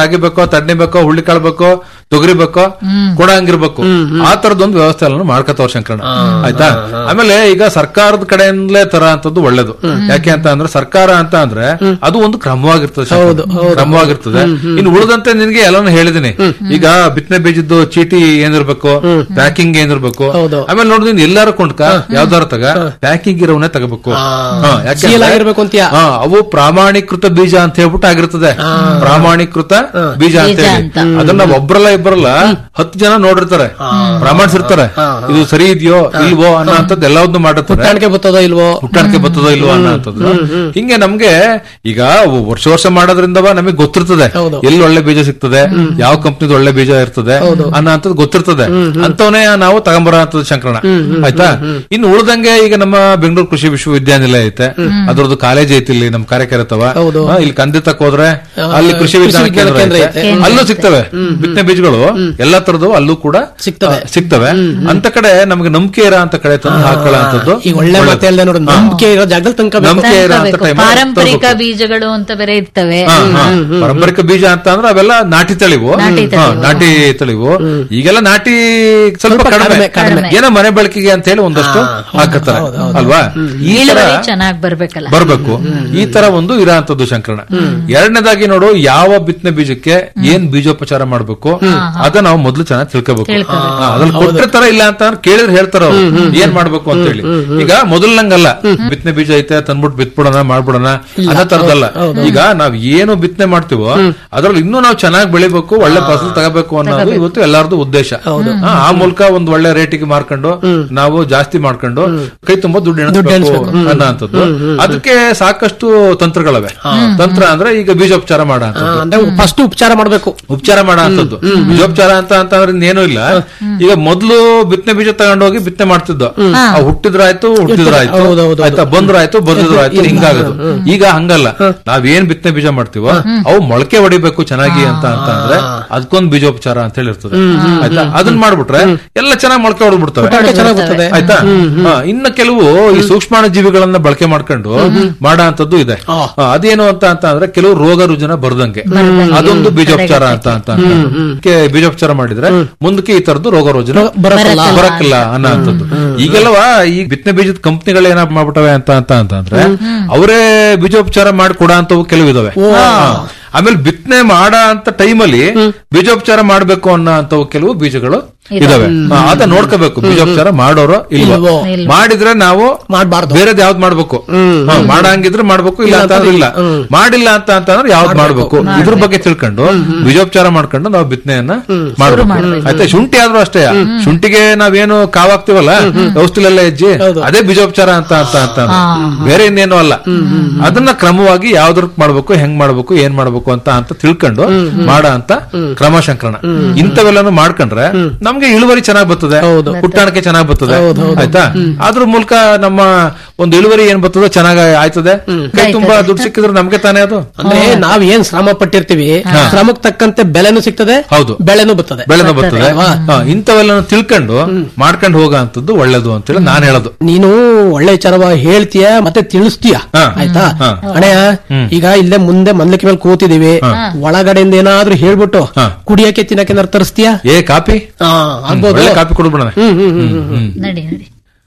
ರಾಗಿ ಬೇಕೋ ತಡ್ನಿ ಬೇಕೋ ಹುಳ್ಳಿ ಕಾಳು ಬೇಕೋ ತೊಗರಿ ಬೇಕೋ ಕೊಡಂಗಿರ್ಬೇಕು ಆ ತರದೊಂದು ವ್ಯವಸ್ಥೆ ಎಲ್ಲ ಮಾಡ್ಕೋತಾವ್ರ ಶಂಕರಣ ಆಯ್ತಾ ಆಮೇಲೆ ಈಗ ಸರ್ಕಾರದ ಕಡೆಯಿಂದಲೇ ತರ ಅಂತದ್ದು ಒಳ್ಳೇದು ಯಾಕೆ ಅಂತ ಅಂದ್ರೆ ಸರ್ಕಾರ ಅಂತ ಅಂದ್ರೆ ಅದು ಒಂದು ಕ್ರಮವಾಗಿರ್ತದೆ ಶಂಕರಣ್ಣ. ಕ್ರಮವಾಗಿರ್ತದೆ ಇನ್ನು ಉಳಿದಂತೆ ನಿನ್ಗೆ ಎಲ್ಲಾನು ಹೇಳಿದೀನಿ ಈಗ ಬಿತ್ತನೆ ಬೀಜದ್ದು ಚೀಟಿ ಏನಿರ್ಬೇಕು ಪ್ಯಾಕಿಂಗ್ ಏನಿರ್ಬೇಕು ಹೌದು. ಆಮೇಲೆ ನೋಡಿ ನೀನ್ ಎಲ್ಲಾರು ಕೊಂಡ್ಕ ಯಾವ್ದಾರ ತಗ ಪ್ಯಾಕಿಂಗ್ ಇರೋವನ್ನೇ ತಗೋಬೇಕು ಹಾ, ಯಾಕೆ Seal ಅಂದ್ರೆ- ಆಗಿರ್ಬೇಕು ಅಂತೀಯ? ಹಾ, ಅವು ಪ್ರಾಮಾಣೀಕೃತ ಬೀಜ ಅಂತ ಹೇಳ್ಬಿಟ್ಟು ಆಗಿರ್ತದೆ ಪ್ರಾಮಾಣೀಕೃತ ಬೀಜ ಅಂತ ಬೀಜ ಹೇಳಿ ಅಂತ. ಅದನ್ನ ಒಬ್ರಲ್ಲ ಇಬ್ಬರಲ್ಲ ಹತ್ತು ಜನ ನೋಡಿರ್ತಾರೆ ಪ್ರಮಾಣಿಸಿರ್ತಾರೆ ಇದು ಸರಿ ಇದೆಯೋ ಇಲ್ವೋ ಅನ್ನೋ ಅಂತದ್ದು ಎಲ್ಲವನ್ನು ಮಾಡಿರ್ತಾರೆ ಕಾಣಿಕೆ ಬರ್ತದೋ ಇಲ್ವೋ ಹುಟ್ಟಾಣಿಕೆ ಬರ್ತದೋ ಇಲ್ವೋ ಅನ್ನೋ ಅಂತದ್ದು ಹಿಂಗೆ ನಮ್ಗೆ ಈಗ ವರ್ಷ ವರ್ಷ ಮಾಡೋದ್ರಿಂದವ ನಮಗೆ ಗೊತ್ತಿರ್ತದೆ ಹೌದು. ಎಲ್ಲಿ ಒಳ್ಳೆ ಬೀಜ ಸಿಗ್ತದೆ ಯಾವ ಕಂಪ್ನಿದ ಒಳ್ಳೆ ಬೀಜ ಇರ್ತದೆ ಅನ್ನೋ ಅಂತದ್ದು ಗೊತ್ತಿರ್ತದೆ ಅಂತವನೇ ನಾವು ತಗೊಂಬರೋ ಅಂತದ್ದು ಶಂಕರಣ ಆಯ್ತಾ ಇನ್ನು ಉಳ್ದಂಗೆ ಈಗ ನಮ್ಮ ಬೆಂಗಳೂರು ಕೃಷಿ ವಿಶ್ವವಿದ್ಯಾನಿಲಯ ಐತೆ ಅದ್ರದ್ದು ಕಾಲೇಜ್ ಐತಿ ಇಲ್ಲಿ ನಮ್ ಕಾರ್ಯಕರ್ತವ ಹೌದು. ಹಾ, ಇಲ್ಲಿ ಕಂದಿತಕ್ ಹೋದ್ರೆ ಅಲ್ಲಿ ಕೃಷಿ ವಿಜ್ಞಾನ ಕೃಷಿ ವಿಜ್ಞಾನ ಕೇಂದ್ರ ಕೇಂದ್ರ ಐತೆ ಐತೆ. ಅಲ್ಲೂ ಸಿಗ್ತವೆ ಬಿತ್ತನೆ ಬೀಜಗಳು ಎಲ್ಲಾ ತರದ್ದು ಅಲ್ಲೂ ಕೂಡ ಸಿಗ್ತವೆ. ಆ, ಸಿಗ್ತವೆ ಅಂತ ಕಡೆ ನಮ್ಗೆ ನಂಬಿಕೆ ಇರೋ ಅಂತ ಕಡೆ ತಂದು ಹಾಕೊಳ್ಳೋ ಅಂತದ್ದು ಈಗ ಒಳ್ಳೆ ಮಾತು ಹೇಳ್ದೆ ನೋಡು ನಂಬಿಕೆ ಇರೋ ಜಾಗದಲ್ಲಿ ತನಕ ನಂಬಿಕೆ ಇರೋ ಅಂತ ತಗೋಬೇಕು. ಟೈಮ್ ಪಾರಂಪರಿಕ ಬೀಜಗಳು ಅಂತ ಬೇರೆ ಇರ್ತವೆ ಹಾ, ಹಾ. ಪಾರಂಪರಿಕ ಬೀಜ ಅಂತ ಅಂದ್ರೆ ಅವೆಲ್ಲ ನಾಟಿ ತಳಿವು ನಾಟಿ ಹಾ, ತಳಿವು. ನಾಟಿ ತಳಿವು ಈಗೆಲ್ಲ ನಾಟಿ ಸ್ವಲ್ಪ ಸ್ವಲ್ಪ ಕಡಿಮೆ ಕಡಿಮೆ, ಕಡಿಮೆ. ಏನೋ ಮನೆ ಬಳಕೆಗೆ ಅಂತ ಹೇಳಿ ಒಂದಷ್ಟು ಹಾಕತ್ತಾರೆ ಅಲ್ವಾ ಈ ತರ ಇಳುವರಿ ಚೆನ್ನಾಗಿ ಬರ್ಬೇಕಲ್ಲ ಬರ್ಬೇಕು ಈ ತರ ಒಂದು ಇರೋಂಥದ್ದು ಶಂಕರಣ ಎರಡನೇದಾಗಿ ನೋಡು ಯಾವ ಬಿತ್ತನೆ ಬೀಜಕ್ಕೆ ಏನ್ ಬೀಜೋಪಚಾರ ಮಾಡ್ಬೇಕು ಅದ ನಾವು ಮೊದ್ಲು ಚೆನ್ನಾಗಿ ತಿಳ್ಕೋಬೇಕು ತಿಳ್ಕೊಬೇಕು. ಹಾ, ಅದ್ರಲ್ಲಿ ಕೊಟ್ಟಿರ್ತಾರ ಇಲ್ಲ ಅಂತ ಅಂದ್ರೆ ಕೇಳಿದ್ರೆ ಹೇಳ್ತಾರ ಅವ್ರು ಏನ್ ಮಾಡ್ಬೇಕು ಅಂತ ಹೇಳಿ ಈಗ ಮೊದಲ್ನಂಗಲ್ಲ ಬಿತ್ತನೆ ಬೀಜ ಐತೆ ತಂದ್ಬಿಟ್ಟು ಬಿತ್ಬಿಡೋಣ ಮಾಡ್ಬಿಡೋಣ ಅನ್ನೋ ತರದಲ್ಲ ಈಗ ನಾವ್ ಏನು ಬಿತ್ತನೆ ಮಾಡ್ತೀವೋ ಅದ್ರಲ್ಲಿ ಇನ್ನೂ ನಾವು ಚೆನ್ನಾಗಿ ಬೆಳಿಬೇಕು ಒಳ್ಳೆ ಫಸಲು ತಗೋಬೇಕು ಅನ್ನೋದು ಇವತ್ತು ಎಲ್ಲಾರ್ದು ಉದ್ದೇಶ ಹಾ, ಆ ಮೂಲಕ ಒಂದು ಒಳ್ಳೆ ರೇಟಿಗೆ ಮಾರ್ಕೊಂಡು ನಾವು ಜಾಸ್ತಿ ಮಾಡ್ಕೊಂಡು ಕೈ ತುಂಬಾ ದುಡ್ಡು ಎಣಿಸ್ಬೇಕು ಅನ್ನೋಂಥದ್ದು ಅದಕ್ಕೆ ಸಾಕಷ್ಟು ತಂತ್ರಗಳವೆ ತಂತ್ರ ಅಂದ್ರೆ ಈಗ ಬೀಜೋಪಚಾರ ಮಾಡೋ ಆ, ಅಂತದ್ದು ಅಂದ್ರೆ ಫಸ್ಟ್ ಉಪಚಾರ ಮಾಡ್ಬೇಕು ಉಪಚಾರ ಮಾಡೋ ಅಂತದ್ದು ಬೀಜೋಪಚಾರ ಅಂತ ಅಂತಂದ್ರೆ ಇನ್ನೇನು ಇಲ್ಲ ಈಗ ಮೊದ್ಲು ಬಿತ್ತನೆ ಬೀಜ ತಗೊಂಡೋಗಿ ಬಿತ್ತನೆ ಮಾಡ್ತಿದ್ದೋ ಆ ಹುಟ್ಟಿದ್ರಾಯ್ತು ಹುಟ್ಟಿದ್ರಾಯ್ತು ಹೌದು, ಹೌದು, ಆಯ್ತಾ ಬಂದ್ರಾಯ್ತು ಬಂದಿದ್ರಾಯ್ತು ಹಿಂಗಾಗದು ಈಗ ಹಂಗಲ್ಲ ನಾವ್ ಏನ್ ಬಿತ್ತನೆ ಬೀಜ ಮಾಡ್ತೀವೋ ಅವು ಮೊಳಕೆ ಹೊಡಿಬೇಕು ಚೆನ್ನಾಗಿ ಅಂತ ಅಂತ ಅಂದ್ರೆ ಅದಕ್ಕೊಂದು ಬೀಜೋಪಚಾರ ಅಂತ ಹೇಳಿ ಇರ್ತದೆ ಆಯ್ತಾ ಅದನ್ನ ಮಾಡ್ಬಿಟ್ರೆ ಎಲ್ಲ ಚೆನ್ನಾಗಿ ಮೊಳಕೆ ಹೊಡೆದ್ಬಿಡ್ತವೆ ಹುಟ್ಟಾಣಿಕೆ ಚೆನ್ನಾಗ್ ಬರ್ತದೆ. ಆಯ್ತಾ ಹಾ, ಇನ್ನ ಕೆಲವು ಈ ಸೂಕ್ಷ್ಮಾಣು ಜೀವಿಗಳನ್ನ ಬಳಕೆ ಮಾಡ್ಕೊಂಡು ಮಾಡೋ ಅಂತದ್ದು ಇದೆ ಹಾ, ಅದೇನು ಅಂತ ಅಂತ ಅಂದ್ರೆ ಕೆಲವು ರೋಗ ರುಜಿನ ಬರ್ದಂಗೆ ಅದೊಂದು ಬೀಜೋಪಚಾರ ಅಂತ ಅಂತ ಅಂತ. ಅದಕ್ಕೆ ಬೀಜೋಪಚಾರ ಮಾಡಿದ್ರೆ ಮುಂದಕ್ಕೆ ಈ ತರದ್ದು ರೋಗ ರುಜಿನ ಬರಕ್ಕಲ್ಲ. ಬರಕ್ಕಿಲ್ಲ ಅನ್ನೋ ಅಂತದ್ದು ಈಗೆಲ್ಲವ ಈ ಬಿತ್ತನೆ ಬೀಜದ ಕಂಪ್ನಿಗಳು ಏನಾಗ್ ಮಾಡ್ಬಿಟ್ಟವೆ ಅಂತ ಅಂತ ಅಂತಂದ್ರೆ ಅವರೇ ಬೀಜೋಪಚಾರ ಮಾಡಿ ಕೊಡ ಅಂತವು ಕೆಲವು ಇದಾವೆ ಹಾ. ಆಮೇಲೆ ಬಿತ್ತನೆ ಮಾಡ ಅಂತ ಟೈಮಲ್ಲಿ ಬೀಜೋಪಚಾರ ಮಾಡ್ಬೇಕು ಅನ್ನೋ ಅಂತವು ಕೆಲವು ಬೀಜಗಳು ಇದಾವೆ ಹಾ, ಅದ ನೋಡ್ಕೋಬೇಕು ಬೀಜೋಪಚಾರ ಮಾಡೋರು ಇಲ್ವೋ ಇಲ್ವೋ. ಮಾಡಿದ್ರೆ ನಾವು ಮಾಡ್ಬಾರ್ದು. ಬೇರೆದ್ ಯಾವ್ದು ಮಾಡ್ಬೇಕು ಹಾ, ಮಾಡಂಗಿದ್ರೆ ಮಾಡ್ಬೇಕು ಇಲ್ಲ ಅಂತ ಅಂದ್ರೆ ಇಲ್ಲ ಮಾಡಿಲ್ಲ ಅಂತ ಅಂತಂದ್ರೆ ಯಾವ್ದು ಮಾಡ್ಬೇಕು ಇದ್ರ ಬಗ್ಗೆ ತಿಳ್ಕೊಂಡು ಬೀಜೋಪಚಾರ ಮಾಡ್ಕೊಂಡು ನಾವು ಬಿತ್ತನೆಯನ್ನ ಮಾಡ್ಬೇಕು ಆಯ್ತಾ ಶುಂಠಿ ಆದ್ರೂ ಅಷ್ಟೇ ಶುಂಠಿಗೆ ನಾವೇನು ಕಾವಾಗ್ತಿವಲ್ಲ ಔಷಧಿಲೆಲ್ಲ ಹೆಜ್ಜಿ ಅದೇ ಬೀಜೋಪಚಾರ ಅಂತ ಅಂತ ಅಂತ ಅಂದ್ರೆ. ಬೇರೆ ಇನ್ನೇನು ಅಲ್ಲ ಅದನ್ನ ಕ್ರಮವಾಗಿ ಯಾವ್ದ್ರ ಮಾಡ್ಬೇಕು ಹೆಂಗ್ ಮಾಡ್ಬೇಕು ಏನ್ ಮಾಡ್ಬೇಕು ಅಂತ ಅಂತ ತಿಳ್ಕೊಂಡು ಮಾಡ ಅಂತ ಕ್ರಮ ಶಂಕರಣ ಇಂಥವೆಲ್ಲಾನು ಮಾಡ್ಕೊಂಡ್ರೆ ನಮ್ಗೆ ಇಳುವರಿ ಚೆನ್ನಾಗ್ ಬರ್ತದೆ ಹುಟ್ಟಾಣಿಕೆ ಚೆನ್ನಾಗ್ ಬರ್ತದೆ ಆಯ್ತಾ ಅದ್ರ ಮೂಲಕ ನಮ್ಮ ಒಂದು ಇಳುವರಿ ಏನ್ ಬರ್ತದೆ ಚೆನ್ನಾಗ್ ಆಯ್ತದೆ ಕೈ ತುಂಬಾ ದುಡ್ಡು ಸಿಕ್ಕಿದ್ರೆ ನಮ್ಗೆ ತಾನೇ ಅದು ಅಂದ್ರೆ ನಾವ್ ಏನ್ ಶ್ರಮ ಪಟ್ಟಿರ್ತೀವಿ ಶ್ರಮಕ್ ತಕ್ಕಂತೆ ಬೆಲೆನೂ ಸಿಗ್ತದೆ ಹೌದು. ಬೆಳೆನೂ ಬರ್ತದೆ ಬೆಳೆನ ಬರ್ತದೆ ಹಾ, ಇಂಥವೆಲ್ಲ ತಿಳ್ಕೊಂಡು ಮಾಡ್ಕೊಂಡು ಹೋಗೋ ಅಂತದ್ದು ಒಳ್ಳೇದು ಅಂತೇಳಿ ನಾನ್ ಹೇಳೋದು ನೀನು ಒಳ್ಳೆ ವಿಚಾರವ ಹೇಳ್ತೀಯ ಮತ್ತೆ ತಿಳಿಸ್ತೀಯ ಹಾ. ಆಯ್ತಾ ಹಾ. ಅಣೆಯ ಈಗ ಇಲ್ಲೇ ಮುಂದೆ ಮಂದಕ್ಕೆ ಮೇಲೆ ಕೂತಿದೀವಿ ಒಳಗಡೆಯಿಂದ ಏನಾದ್ರೂ ಹೇಳ್ಬಿಟ್ಟು ಹಾ. ಕುಡಿಯಕ್ಕೆ ತಿನ್ನಕ್ಕೆ ಏನಾದ್ರು ತರಿಸ್ತೀಯ ಏ ಕಾಪಿ ಹಾ, ಆಗ್ಬೋದು ಒಳ್ಳೆ ಕಾಪಿ ಕೊಡ್ಬಿಡೋಣ ಹ್ಮ್ ಹ್ಮ್ ಹ್ಮ್ ಹ್ಮ್ ನಡಿ ನಡಿ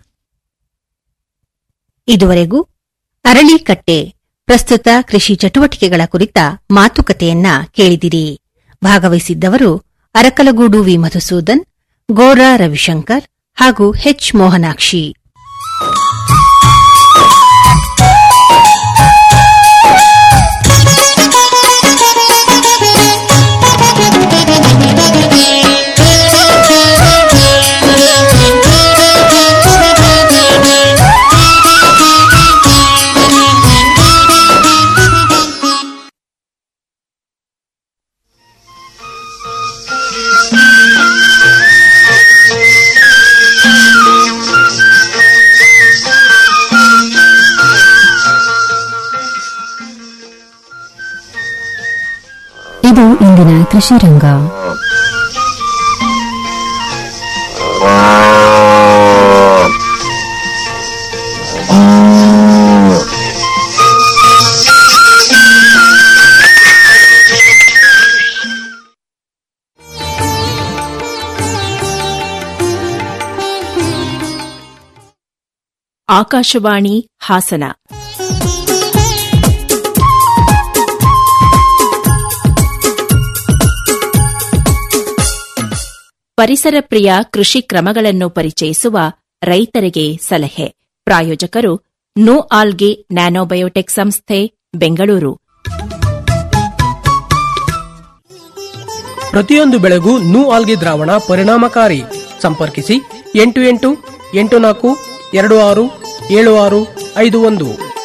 ಇದುವರೆಗೂ ಅರಳಿಕಟ್ಟೆ ಪ್ರಸ್ತುತ ಕೃಷಿ ಚಟುವಟಿಕೆಗಳ ಕುರಿತ ಮಾತುಕತೆಯನ್ನ ಕೇಳಿದಿರಿ ಭಾಗವಹಿಸಿದ್ದವರು ಅರಕಲಗೂಡು ವಿ ಮಧುಸೂದನ್ ಗೋರಾ ರವಿಶಂಕರ್ ಹಾಗೂ ಹೆಚ್ ಮೋಹನಾಕ್ಷಿ ಇದು ಇಂದಿನ ಕೃಷಿ ರಂಗ ಆಕಾಶವಾಣಿ ಹಾಸನ ಪರಿಸರ ಪ್ರಿಯ ಕೃಷಿ ಕ್ರಮಗಳನ್ನು ಪರಿಚಯಿಸುವ ರೈತರಿಗೆ ಸಲಹೆ ಪ್ರಾಯೋಜಕರು ನೋ ಆಲ್ಗೆ ನ್ಯಾನೋಬಯೋಟೆಕ್ ಸಂಸ್ಥೆ ಬೆಂಗಳೂರು ಪ್ರತಿಯೊಂದು ಬೆಳೆಗೂ ನೂ ಆಲ್ಗಿ ದ್ರಾವಣ ಪರಿಣಾಮಕಾರಿ ಸಂಪರ್ಕಿಸಿ ಎಂಟು ಎಂಟು ಎಂಟು ನಾಲ್ಕು ಎರಡು ಆರು ಏಳು ಆರು ಐದು ಒಂದು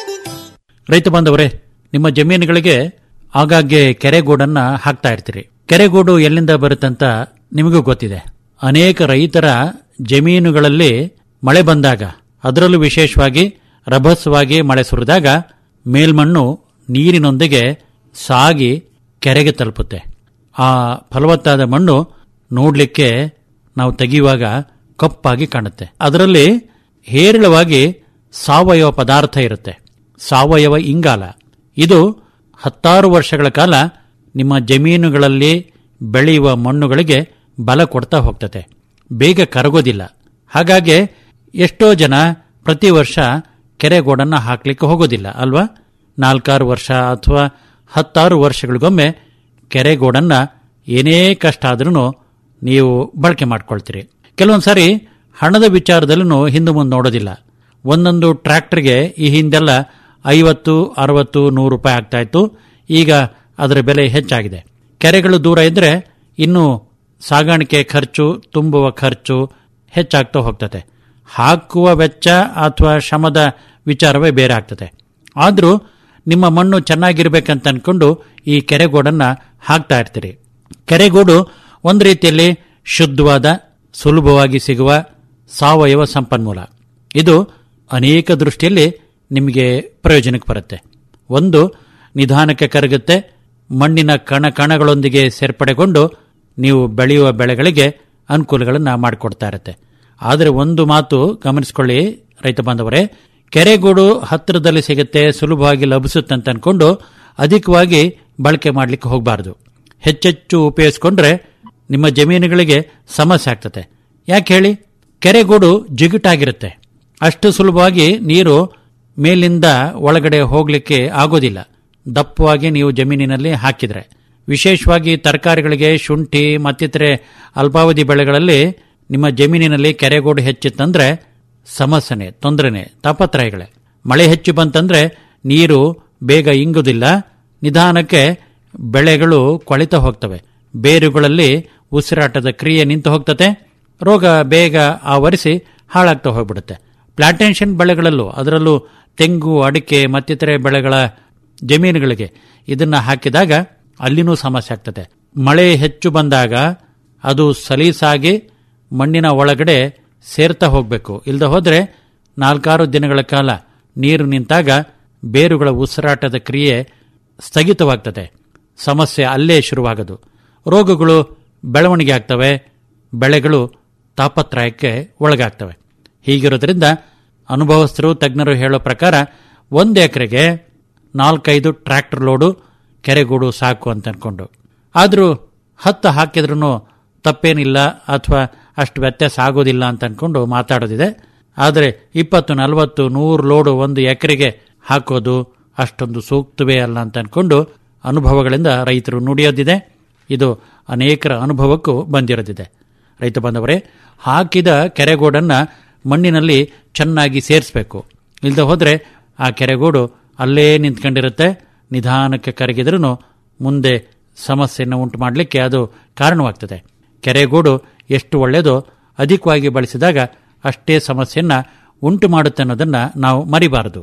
ರೈತ ಬಾಂಧವರೇ ನಿಮ್ಮ ಜಮೀನುಗಳಿಗೆ ಆಗಾಗ್ಗೆ ಕೆರೆಗೂಡನ್ನ ಹಾಕ್ತಾ ಇರ್ತೀರಿ ಕೆರೆಗೂಡು ಎಲ್ಲಿಂದ ಬರುತ್ತಂತ ನಿಮಗೂ ಗೊತ್ತಿದೆ ಅನೇಕ ರೈತರ ಜಮೀನುಗಳಲ್ಲಿ ಮಳೆ ಬಂದಾಗ ಅದರಲ್ಲೂ ವಿಶೇಷವಾಗಿ ರಭಸವಾಗಿ ಮಳೆ ಸುರಿದಾಗ ಮೇಲ್ಮಣ್ಣು ನೀರಿನೊಂದಿಗೆ ಸಾಗಿ ಕೆರೆಗೆ ತಲುಪುತ್ತೆ ಆ ಫಲವತ್ತಾದ ಮಣ್ಣು ನೋಡ್ಲಿಕ್ಕೆ ನಾವು ತೆಗೆಯುವಾಗ ಕಪ್ಪಾಗಿ ಕಾಣುತ್ತೆ ಅದರಲ್ಲಿ ಹೇರಳವಾಗಿ ಸಾವಯವ ಪದಾರ್ಥ ಇರುತ್ತೆ ಸಾವಯವ ಇಂಗಾಲ ಇದು ಹತ್ತಾರು ವರ್ಷಗಳ ಕಾಲ ನಿಮ್ಮ ಜಮೀನುಗಳಲ್ಲಿ ಬೆಳೆಯುವ ಮಣ್ಣುಗಳಿಗೆ ಬಲ ಕೊಡ್ತಾ ಹೋಗ್ತದೆ ಬೇಗ ಕರಗೋದಿಲ್ಲ ಹಾಗಾಗಿ ಎಷ್ಟೋ ಜನ ಪ್ರತಿ ವರ್ಷ ಕೆರೆಗೋಡನ್ನ ಹಾಕ್ಲಿಕ್ಕೆ ಹೋಗೋದಿಲ್ಲ ಅಲ್ವಾ ನಾಲ್ಕಾರು ವರ್ಷ ಅಥವಾ ಹತ್ತಾರು ವರ್ಷಗಳಿಗೊಮ್ಮೆ ಕೆರೆಗೋಡನ್ನ ಏನೇ ಕಷ್ಟ ಆದ್ರೂ ನೀವು ಬಳಕೆ ಮಾಡ್ಕೊಳ್ತೀರಿ ಕೆಲವೊಂದು ಸಾರಿ ಹಣದ ವಿಚಾರದಲ್ಲೂ ಹಿಂದೆ ಮುಂದೆ ನೋಡೋದಿಲ್ಲ ಒಂದೊಂದು ಟ್ರ್ಯಾಕ್ಟರ್ಗೆ ಈ ಹಿಂದೆಲ್ಲ ಐವತ್ತು ಅರವತ್ತು ನೂರು ರೂಪಾಯಿ ಆಗ್ತಾ ಇತ್ತು ಈಗ ಅದರ ಬೆಲೆ ಹೆಚ್ಚಾಗಿದೆ ಕೆರೆಗಳು ದೂರ ಇದ್ರೆ ಇನ್ನು ಸಾಗಾಣಿಕೆ ಖರ್ಚು ತುಂಬುವ ಖರ್ಚು ಹೆಚ್ಚಾಗ್ತಾ ಹೋಗ್ತದೆ ಹಾಕುವ ವೆಚ್ಚ ಅಥವಾ ಶ್ರಮದ ವಿಚಾರವೇ ಬೇರೆ ಆಗ್ತದೆ ಆದರೂ ನಿಮ್ಮ ಮಣ್ಣು ಚೆನ್ನಾಗಿರ್ಬೇಕಂತ ಅನ್ಕೊಂಡು ಈ ಕೆರೆಗೋಡನ್ನ ಹಾಕ್ತಾ ಇರ್ತೀರಿ ಕೆರೆಗೋಡು ಒಂದು ರೀತಿಯಲ್ಲಿ ಶುದ್ಧವಾದ ಸುಲಭವಾಗಿ ಸಿಗುವ ಸಾವಯವ ಸಂಪನ್ಮೂಲ ಇದು ಅನೇಕ ದೃಷ್ಟಿಯಲ್ಲಿ ನಿಮಗೆ ಪ್ರಯೋಜನಕ್ಕೆ ಬರುತ್ತೆ ಒಂದು ನಿಧಾನಕ್ಕೆ ಕರಗುತ್ತೆ ಮಣ್ಣಿನ ಕಣ ಕಣಗಳೊಂದಿಗೆ ಸೇರ್ಪಡೆಗೊಂಡು ನೀವು ಬೆಳೆಯುವ ಬೆಳೆಗಳಿಗೆ ಅನುಕೂಲಗಳನ್ನು ಮಾಡಿಕೊಡ್ತಾ ಇರುತ್ತೆ ಆದರೆ ಒಂದು ಮಾತು ಗಮನಿಸಿಕೊಳ್ಳಿ ರೈತ ಬಾಂಧವರೇ ಕೆರೆಗೂಡು ಹತ್ತಿರದಲ್ಲಿ ಸಿಗುತ್ತೆ ಸುಲಭವಾಗಿ ಲಭಿಸುತ್ತೆ ಅಂತ ಅನ್ಕೊಂಡು ಅಧಿಕವಾಗಿ ಬಳಕೆ ಮಾಡಲಿಕ್ಕೆ ಹೋಗಬಾರದು ಹೆಚ್ಚೆಚ್ಚು ಉಪಯೋಗಿಸ್ಕೊಂಡ್ರೆ ನಿಮ್ಮ ಜಮೀನುಗಳಿಗೆ ಸಮಸ್ಯೆ ಆಗ್ತದೆ ಯಾಕೆ ಹೇಳಿ ಕೆರೆಗೂಡು ಜಿಗುಟಾಗಿರುತ್ತೆ ಅಷ್ಟು ಸುಲಭವಾಗಿ ನೀರು ಮೇಲಿಂದ ಒಳಗಡೆ ಹೋಗಲಿಕ್ಕೆ ಆಗೋದಿಲ್ಲ ದಪ್ಪವಾಗಿ ನೀವು ಜಮೀನಿನಲ್ಲಿ ಹಾಕಿದ್ರೆ ವಿಶೇಷವಾಗಿ ತರಕಾರಿಗಳಿಗೆ ಶುಂಠಿ ಮತ್ತಿತರೆ ಅಲ್ಪಾವಧಿ ಬೆಳೆಗಳಲ್ಲಿ ನಿಮ್ಮ ಜಮೀನಿನಲ್ಲಿ ಕೆರೆಗೋಡು ಹೆಚ್ಚಿತ್ತಂದ್ರೆ ಸಮಸ್ಯೆನೆ ತೊಂದರೆನೆ ತಾಪತ್ರಯಗಳೇ ಮಳೆ ಹೆಚ್ಚು ಬಂತಂದ್ರೆ ನೀರು ಬೇಗ ಇಂಗುದಿಲ್ಲ ನಿಧಾನಕ್ಕೆ ಬೆಳೆಗಳು ಕೊಳಿತ ಹೋಗ್ತವೆ ಬೇರುಗಳಲ್ಲಿ ಉಸಿರಾಟದ ಕ್ರಿಯೆ ನಿಂತು ಹೋಗ್ತತೆ ರೋಗ ಬೇಗ ಆವರಿಸಿ ಹಾಳಾಗ್ತಾ ಹೋಗ್ಬಿಡುತ್ತೆ ಪ್ಲಾಂಟೇಷನ್ ಬೆಳೆಗಳಲ್ಲೂ ಅದರಲ್ಲೂ ತೆಂಗು ಅಡಿಕೆ ಮತ್ತಿತರೆ ಬೆಳೆಗಳ ಜಮೀನುಗಳಿಗೆ ಇದನ್ನ ಹಾಕಿದಾಗ ಅಲ್ಲಿನೂ ಸಮಸ್ಯೆ ಆಗ್ತದೆ ಮಳೆ ಹೆಚ್ಚು ಬಂದಾಗ ಅದು ಸಲೀಸಾಗಿ ಮಣ್ಣಿನ ಒಳಗಡೆ ಸೇರ್ತಾ ಹೋಗಬೇಕು ಇಲ್ಲದೆ ಹೋದ್ರೆ ನಾಲ್ಕಾರು ದಿನಗಳ ಕಾಲ ನೀರು ನಿಂತಾಗ ಬೇರುಗಳ ಉಸಿರಾಟದ ಕ್ರಿಯೆ ಸ್ಥಗಿತವಾಗ್ತದೆ ಸಮಸ್ಯೆ ಅಲ್ಲೇ ಶುರುವಾಗದು ರೋಗಗಳು ಬೆಳವಣಿಗೆ ಆಗ್ತವೆ ಬೆಳೆಗಳು ತಾಪತ್ರಯಕ್ಕೆ ಒಳಗಾಗ್ತವೆ ಹೀಗಿರೋದ್ರಿಂದ ಅನುಭವಸ್ಥರು ತಜ್ಞರು ಹೇಳೋ ಪ್ರಕಾರ ಒಂದು ಎಕರೆಗೆ ನಾಲ್ಕೈದು ಟ್ರ್ಯಾಕ್ಟರ್ ಲೋಡು ಕೆರೆಗೂಡು ಸಾಕು ಅಂತ ಅನ್ಕೊಂಡು ಆದರೂ ಹತ್ತು ಹಾಕಿದ್ರೂ ತಪ್ಪೇನಿಲ್ಲ ಅಥವಾ ಅಷ್ಟು ವ್ಯತ್ಯಾಸ ಆಗೋದಿಲ್ಲ ಅಂತ ಅನ್ಕೊಂಡು ಮಾತಾಡೋದಿದೆ ಆದರೆ ಇಪ್ಪತ್ತು ನಲವತ್ತು ನೂರು ಲೋಡು ಒಂದು ಎಕರೆಗೆ ಹಾಕೋದು ಅಷ್ಟೊಂದು ಸೂಕ್ತವೇ ಅಲ್ಲ ಅಂತ ಅನ್ಕೊಂಡು ಅನುಭವಗಳಿಂದ ರೈತರು ನುಡಿಯೋದಿದೆ ಇದು ಅನೇಕರ ಅನುಭವಕ್ಕೂ ಬಂದಿರೋದಿದೆ ರೈತ ಬಾಂಧವರೇ ಹಾಕಿದ ಕೆರೆಗೋಡನ್ನ ಮಣ್ಣಿನಲ್ಲಿ ಚೆನ್ನಾಗಿ ಸೇರಿಸಬೇಕು ಇಲ್ಲದೆ ಹೋದ್ರೆ ಆ ಕೆರೆಗೋಡು ಅಲ್ಲೇ ನಿಂತ್ಕೊಂಡಿರುತ್ತೆ ನಿಧಾನಕ್ಕೆ ಕರಗಿದ್ರೂ ಮುಂದೆ ಸಮಸ್ಯೆಯನ್ನು ಉಂಟು ಮಾಡಲಿಕ್ಕೆ ಅದು ಕಾರಣವಾಗ್ತದೆ ಕೆರೆಗೋಡು ಎಷ್ಟು ಒಳ್ಳೆಯದೋ ಅಧಿಕವಾಗಿ ಬಳಸಿದಾಗ ಅಷ್ಟೇ ಸಮಸ್ಯೆಯನ್ನ ಉಂಟು ಮಾಡುತ್ತೆ ಅನ್ನೋದನ್ನ ನಾವು ಮರಿಬಾರದು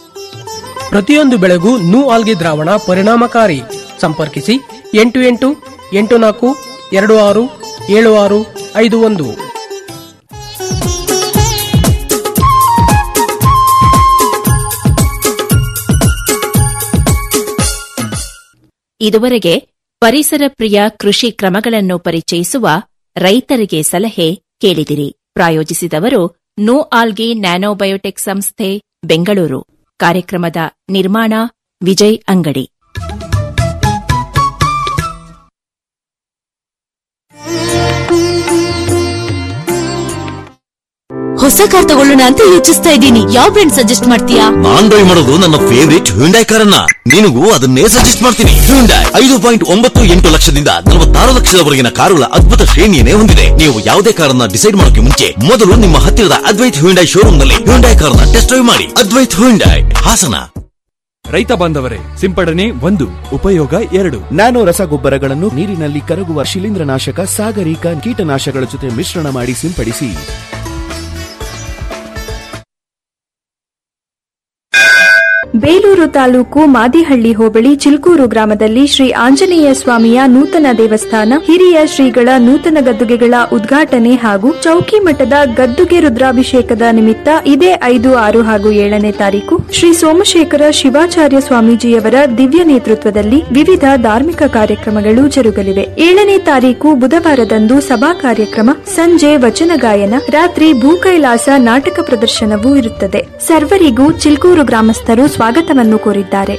ಪ್ರತಿಯೊಂದು ಬೆಳೆಗೂ ನೂ ಆಲ್ಗಿ ದ್ರಾವಣ ಪರಿಣಾಮಕಾರಿ ಸಂಪರ್ಕಿಸಿ ಎಂಟು ಎಂಟು ಎಂಟು ನಾಲ್ಕು ಎರಡು ಆರು ಏಳು ಆರು ಐದು ಒಂದು ಇದುವರೆಗೆ ಪರಿಸರ ಪ್ರಿಯ ಕೃಷಿ ಕ್ರಮಗಳನ್ನು ಪರಿಚಯಿಸುವ ರೈತರಿಗೆ ಸಲಹೆ ಕೇಳಿದಿರಿ ಪ್ರಾಯೋಜಿಸಿದವರು ನೋ ಆಲ್ಗೆ ನ್ಯಾನೋಬಯೋಟೆಕ್ ಸಂಸ್ಥೆ ಬೆಂಗಳೂರು ಕಾರ್ಯಕ್ರಮದ ನಿರ್ಮಾಣ ವಿಜಯ್ ಅಂಗಡಿ ಹೊಸ ಕಾರ್ ತಗೊಳ್ಳೋಣ ಅಂತ ಯೋಚಿಸ್ತಾ ಇದ್ದೀನಿ ಯಾವ ಬ್ರ್ಯಾಂಡ್ ಸಜೆಸ್ಟ್ ಮಾಡ್ತೀಯಾ ನಾನ್ ಡ್ರೈವ್ ಮಾಡೋದು ನನ್ನ ಫೇವರಿಟ್ ಹ್ಯುಂಡೈ ಕಾರನ್ನ ನಿನಗೂ ಅದನ್ನೇ ಸಜೆಸ್ಟ್ ಮಾಡ್ತೀನಿ ಹ್ಯುಂಡೈ ಐದು ಪಾಯಿಂಟ್ ಒಂಬತ್ತು ಎಂಟು ಲಕ್ಷದಿಂದ ನಲವತ್ತಾರು ಲಕ್ಷದವರೆಗಿನ ಕಾರುಗಳ ಅದ್ಭುತ ಶ್ರೇಣಿಯನ್ನೇ ಹೊಂದಿದೆ ನೀವು ಯಾವುದೇ ಕಾರನ್ನ ಡಿಸೈಡ್ ಮಾಡೋಕೆ ಮುಂಚೆ ಮೊದಲು ನಿಮ್ಮ ಹತ್ತಿರದ ಅದ್ವೈತ್ ಹ್ಯುಂಡೈ ಶೋರೂಮ್ ನಲ್ಲಿ ಹ್ಯುಂಡೈ ಕಾರನ್ನ ಟೆಸ್ಟ್ ಡ್ರೈವ್ ಮಾಡಿ ಅದ್ವೈತ್ ಹ್ಯುಂಡೈ ಹಾಸನ ರೈತ ಬಾಂಧವರೇ ಸಿಂಪಡಣೆ ಒಂದು ಉಪಯೋಗ ಎರಡು ನ್ಯಾನೋ ರಸಗೊಬ್ಬರಗಳನ್ನು ನೀರಿನಲ್ಲಿ ಕರಗುವ ಶಿಲೀಂಧ್ರನಾಶಕ ಸಾಗರಿಕ ಕೀಟನಾಶಕಗಳ ಜೊತೆ ಮಿಶ್ರಣ ಮಾಡಿ ಸಿಂಪಡಿಸಿ ಬೇಲೂರು ತಾಲೂಕು ಮಾದಿಹಳ್ಳಿ ಹೋಬಳಿ ಚಿಲ್ಕೂರು ಗ್ರಾಮದಲ್ಲಿ ಶ್ರೀ ಆಂಜನೇಯ ಸ್ವಾಮಿಯ ನೂತನ ದೇವಸ್ಥಾನ ಹಿರಿಯ ಶ್ರೀಗಳ ನೂತನ ಗದ್ದುಗೆಗಳ ಉದ್ಘಾಟನೆ ಹಾಗೂ ಚೌಕಿ ಮಠದ ಗದ್ದುಗೆ ರುದ್ರಾಭಿಷೇಕದ ನಿಮಿತ್ತ ಇದೇ ಐದು ಆರು ಹಾಗೂ ಏಳನೇ ತಾರೀಕು ಶ್ರೀ ಸೋಮಶೇಖರ ಶಿವಾಚಾರ್ಯ ಸ್ವಾಮೀಜಿಯವರ ದಿವ್ಯ ನೇತೃತ್ವದಲ್ಲಿ ವಿವಿಧ ಧಾರ್ಮಿಕ ಕಾರ್ಯಕ್ರಮಗಳು ಜರುಗಲಿವೆ ಏಳನೇ ತಾರೀಕು ಬುಧವಾರದಂದು ಸಭಾ ಕಾರ್ಯಕ್ರಮ ಸಂಜೆ ವಚನ ಗಾಯನ ರಾತ್ರಿ ಭೂಕೈಲಾಸ ನಾಟಕ ಪ್ರದರ್ಶನವೂ ಇರುತ್ತದೆ ಸರ್ವರಿಗೂ ಚಿಲ್ಕೂರು ಗ್ರಾಮಸ್ಥರು ಸ್ವಾಗತವನ್ನು ಕೋರಿದ್ದಾರೆ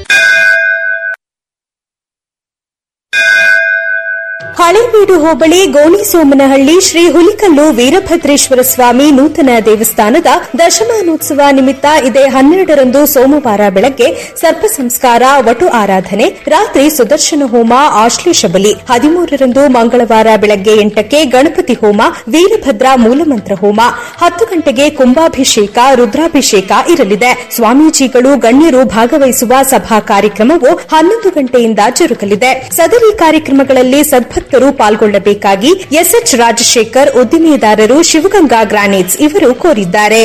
ಹಳೇಬೀಡು ಹೋಬಳಿ ಗೋಣಿಸೋಮನಹಳ್ಳಿ ಶ್ರೀ ಹುಲಿಕಲ್ಲು ವೀರಭದ್ರೇಶ್ವರ ಸ್ವಾಮಿ ನೂತನ ದೇವಸ್ಥಾನದ ದಶಮಾನೋತ್ಸವ ನಿಮಿತ್ತ ಇದೇ ಹನ್ನೆರಡರಂದು ಸೋಮವಾರ ಬೆಳಗ್ಗೆ ಸರ್ಪ ಸಂಸ್ಕಾರ ವಟು ಆರಾಧನೆ ರಾತ್ರಿ ಸುದರ್ಶನ ಹೋಮ ಆಶ್ಲೇಷ ಬಲಿ ಹದಿಮೂರರಂದು ಮಂಗಳವಾರ ಬೆಳಗ್ಗೆ ಎಂಟಕ್ಕೆ ಗಣಪತಿ ಹೋಮ ವೀರಭದ್ರ ಮೂಲಮಂತ್ರ ಹೋಮ ಹತ್ತು ಗಂಟೆಗೆ ಕುಂಭಾಭಿಷೇಕ ರುದ್ರಾಭಿಷೇಕ ಇರಲಿದೆ ಸ್ವಾಮೀಜಿಗಳು ಗಣ್ಯರು ಭಾಗವಹಿಸುವ ಸಭಾ ಕಾರ್ಯಕ್ರಮವು ಹನ್ನೊಂದು ಗಂಟೆಯಿಂದ ಜರುಗಲಿದೆ ಸದರಿ ಕಾರ್ಯಕ್ರಮಗಳಲ್ಲಿ ಸದ್ಭಕ್ತರು ಪಾಲ್ಗೊಳ್ಳಬೇಕಾಗಿ ಎಸ್ಎಚ್ ರಾಜಶೇಖರ್ ಉದ್ದಿಮೆದಾರರು ಶಿವಗಂಗಾ ಗ್ರಾನೈಟ್ಸ್ ಇವರು ಕೋರಿದ್ದಾರೆ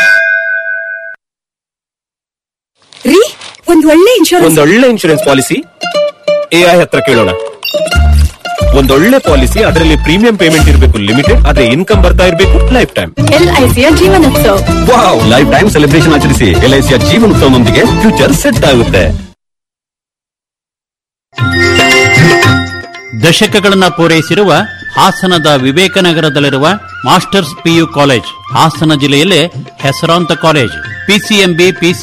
ರೀ ಒಂದ್ ಒಳ್ಳೆ ಇನ್ಶೂರೆನ್ಸ್ ಒಂದೊಳ್ಳೆ ಇನ್ಶೂರೆನ್ಸ್ ಪಾಲಿಸಿ ಎಐ ಹತ್ರ ಕೇಳೋಣ ಒಂದೊಳ್ಳೆ ಪಾಲಿಸಿ ಅದರಲ್ಲಿ ಪ್ರೀಮಿಯಂ ಪೇಮೆಂಟ್ ಇರಬೇಕು ಲಿಮಿಟೆಡ್ ಅದೇ ಇನ್ಕಮ್ ಬರ್ತಾ ಇರಬೇಕು ಲೈಫ್ ಟೈಮ್ ಎಲ್ಐಸಿಯ ಜೀವನೋತ್ಸವ ವಾವ್ ಲೈಫ್ ಟೈಮ್ ಸೆಲೆಬ್ರೇಷನ್ ಆಚರಿಸಿ ಎಲ್ಐಸಿಯ ಜೀವನೋತ್ಸವದೊಂದಿಗೆ ಫ್ಯೂಚರ್ ಸೆಟ್ ಆಗುತ್ತೆ ದಶಕಗಳನ್ನ ಪೂರೈಸಿರುವ ಹಾಸನದ ವಿವೇಕನಗರದಲ್ಲಿರುವ ಮಾಸ್ಟರ್ಸ್ ಪಿಯು ಕಾಲೇಜ್ ಹಾಸನ ಜಿಲ್ಲೆಯಲ್ಲೇ ಹೆಸರಾಂತ ಕಾಲೇಜ್ ಪಿಸಿಎಂಬಿ ಪಿಸಿ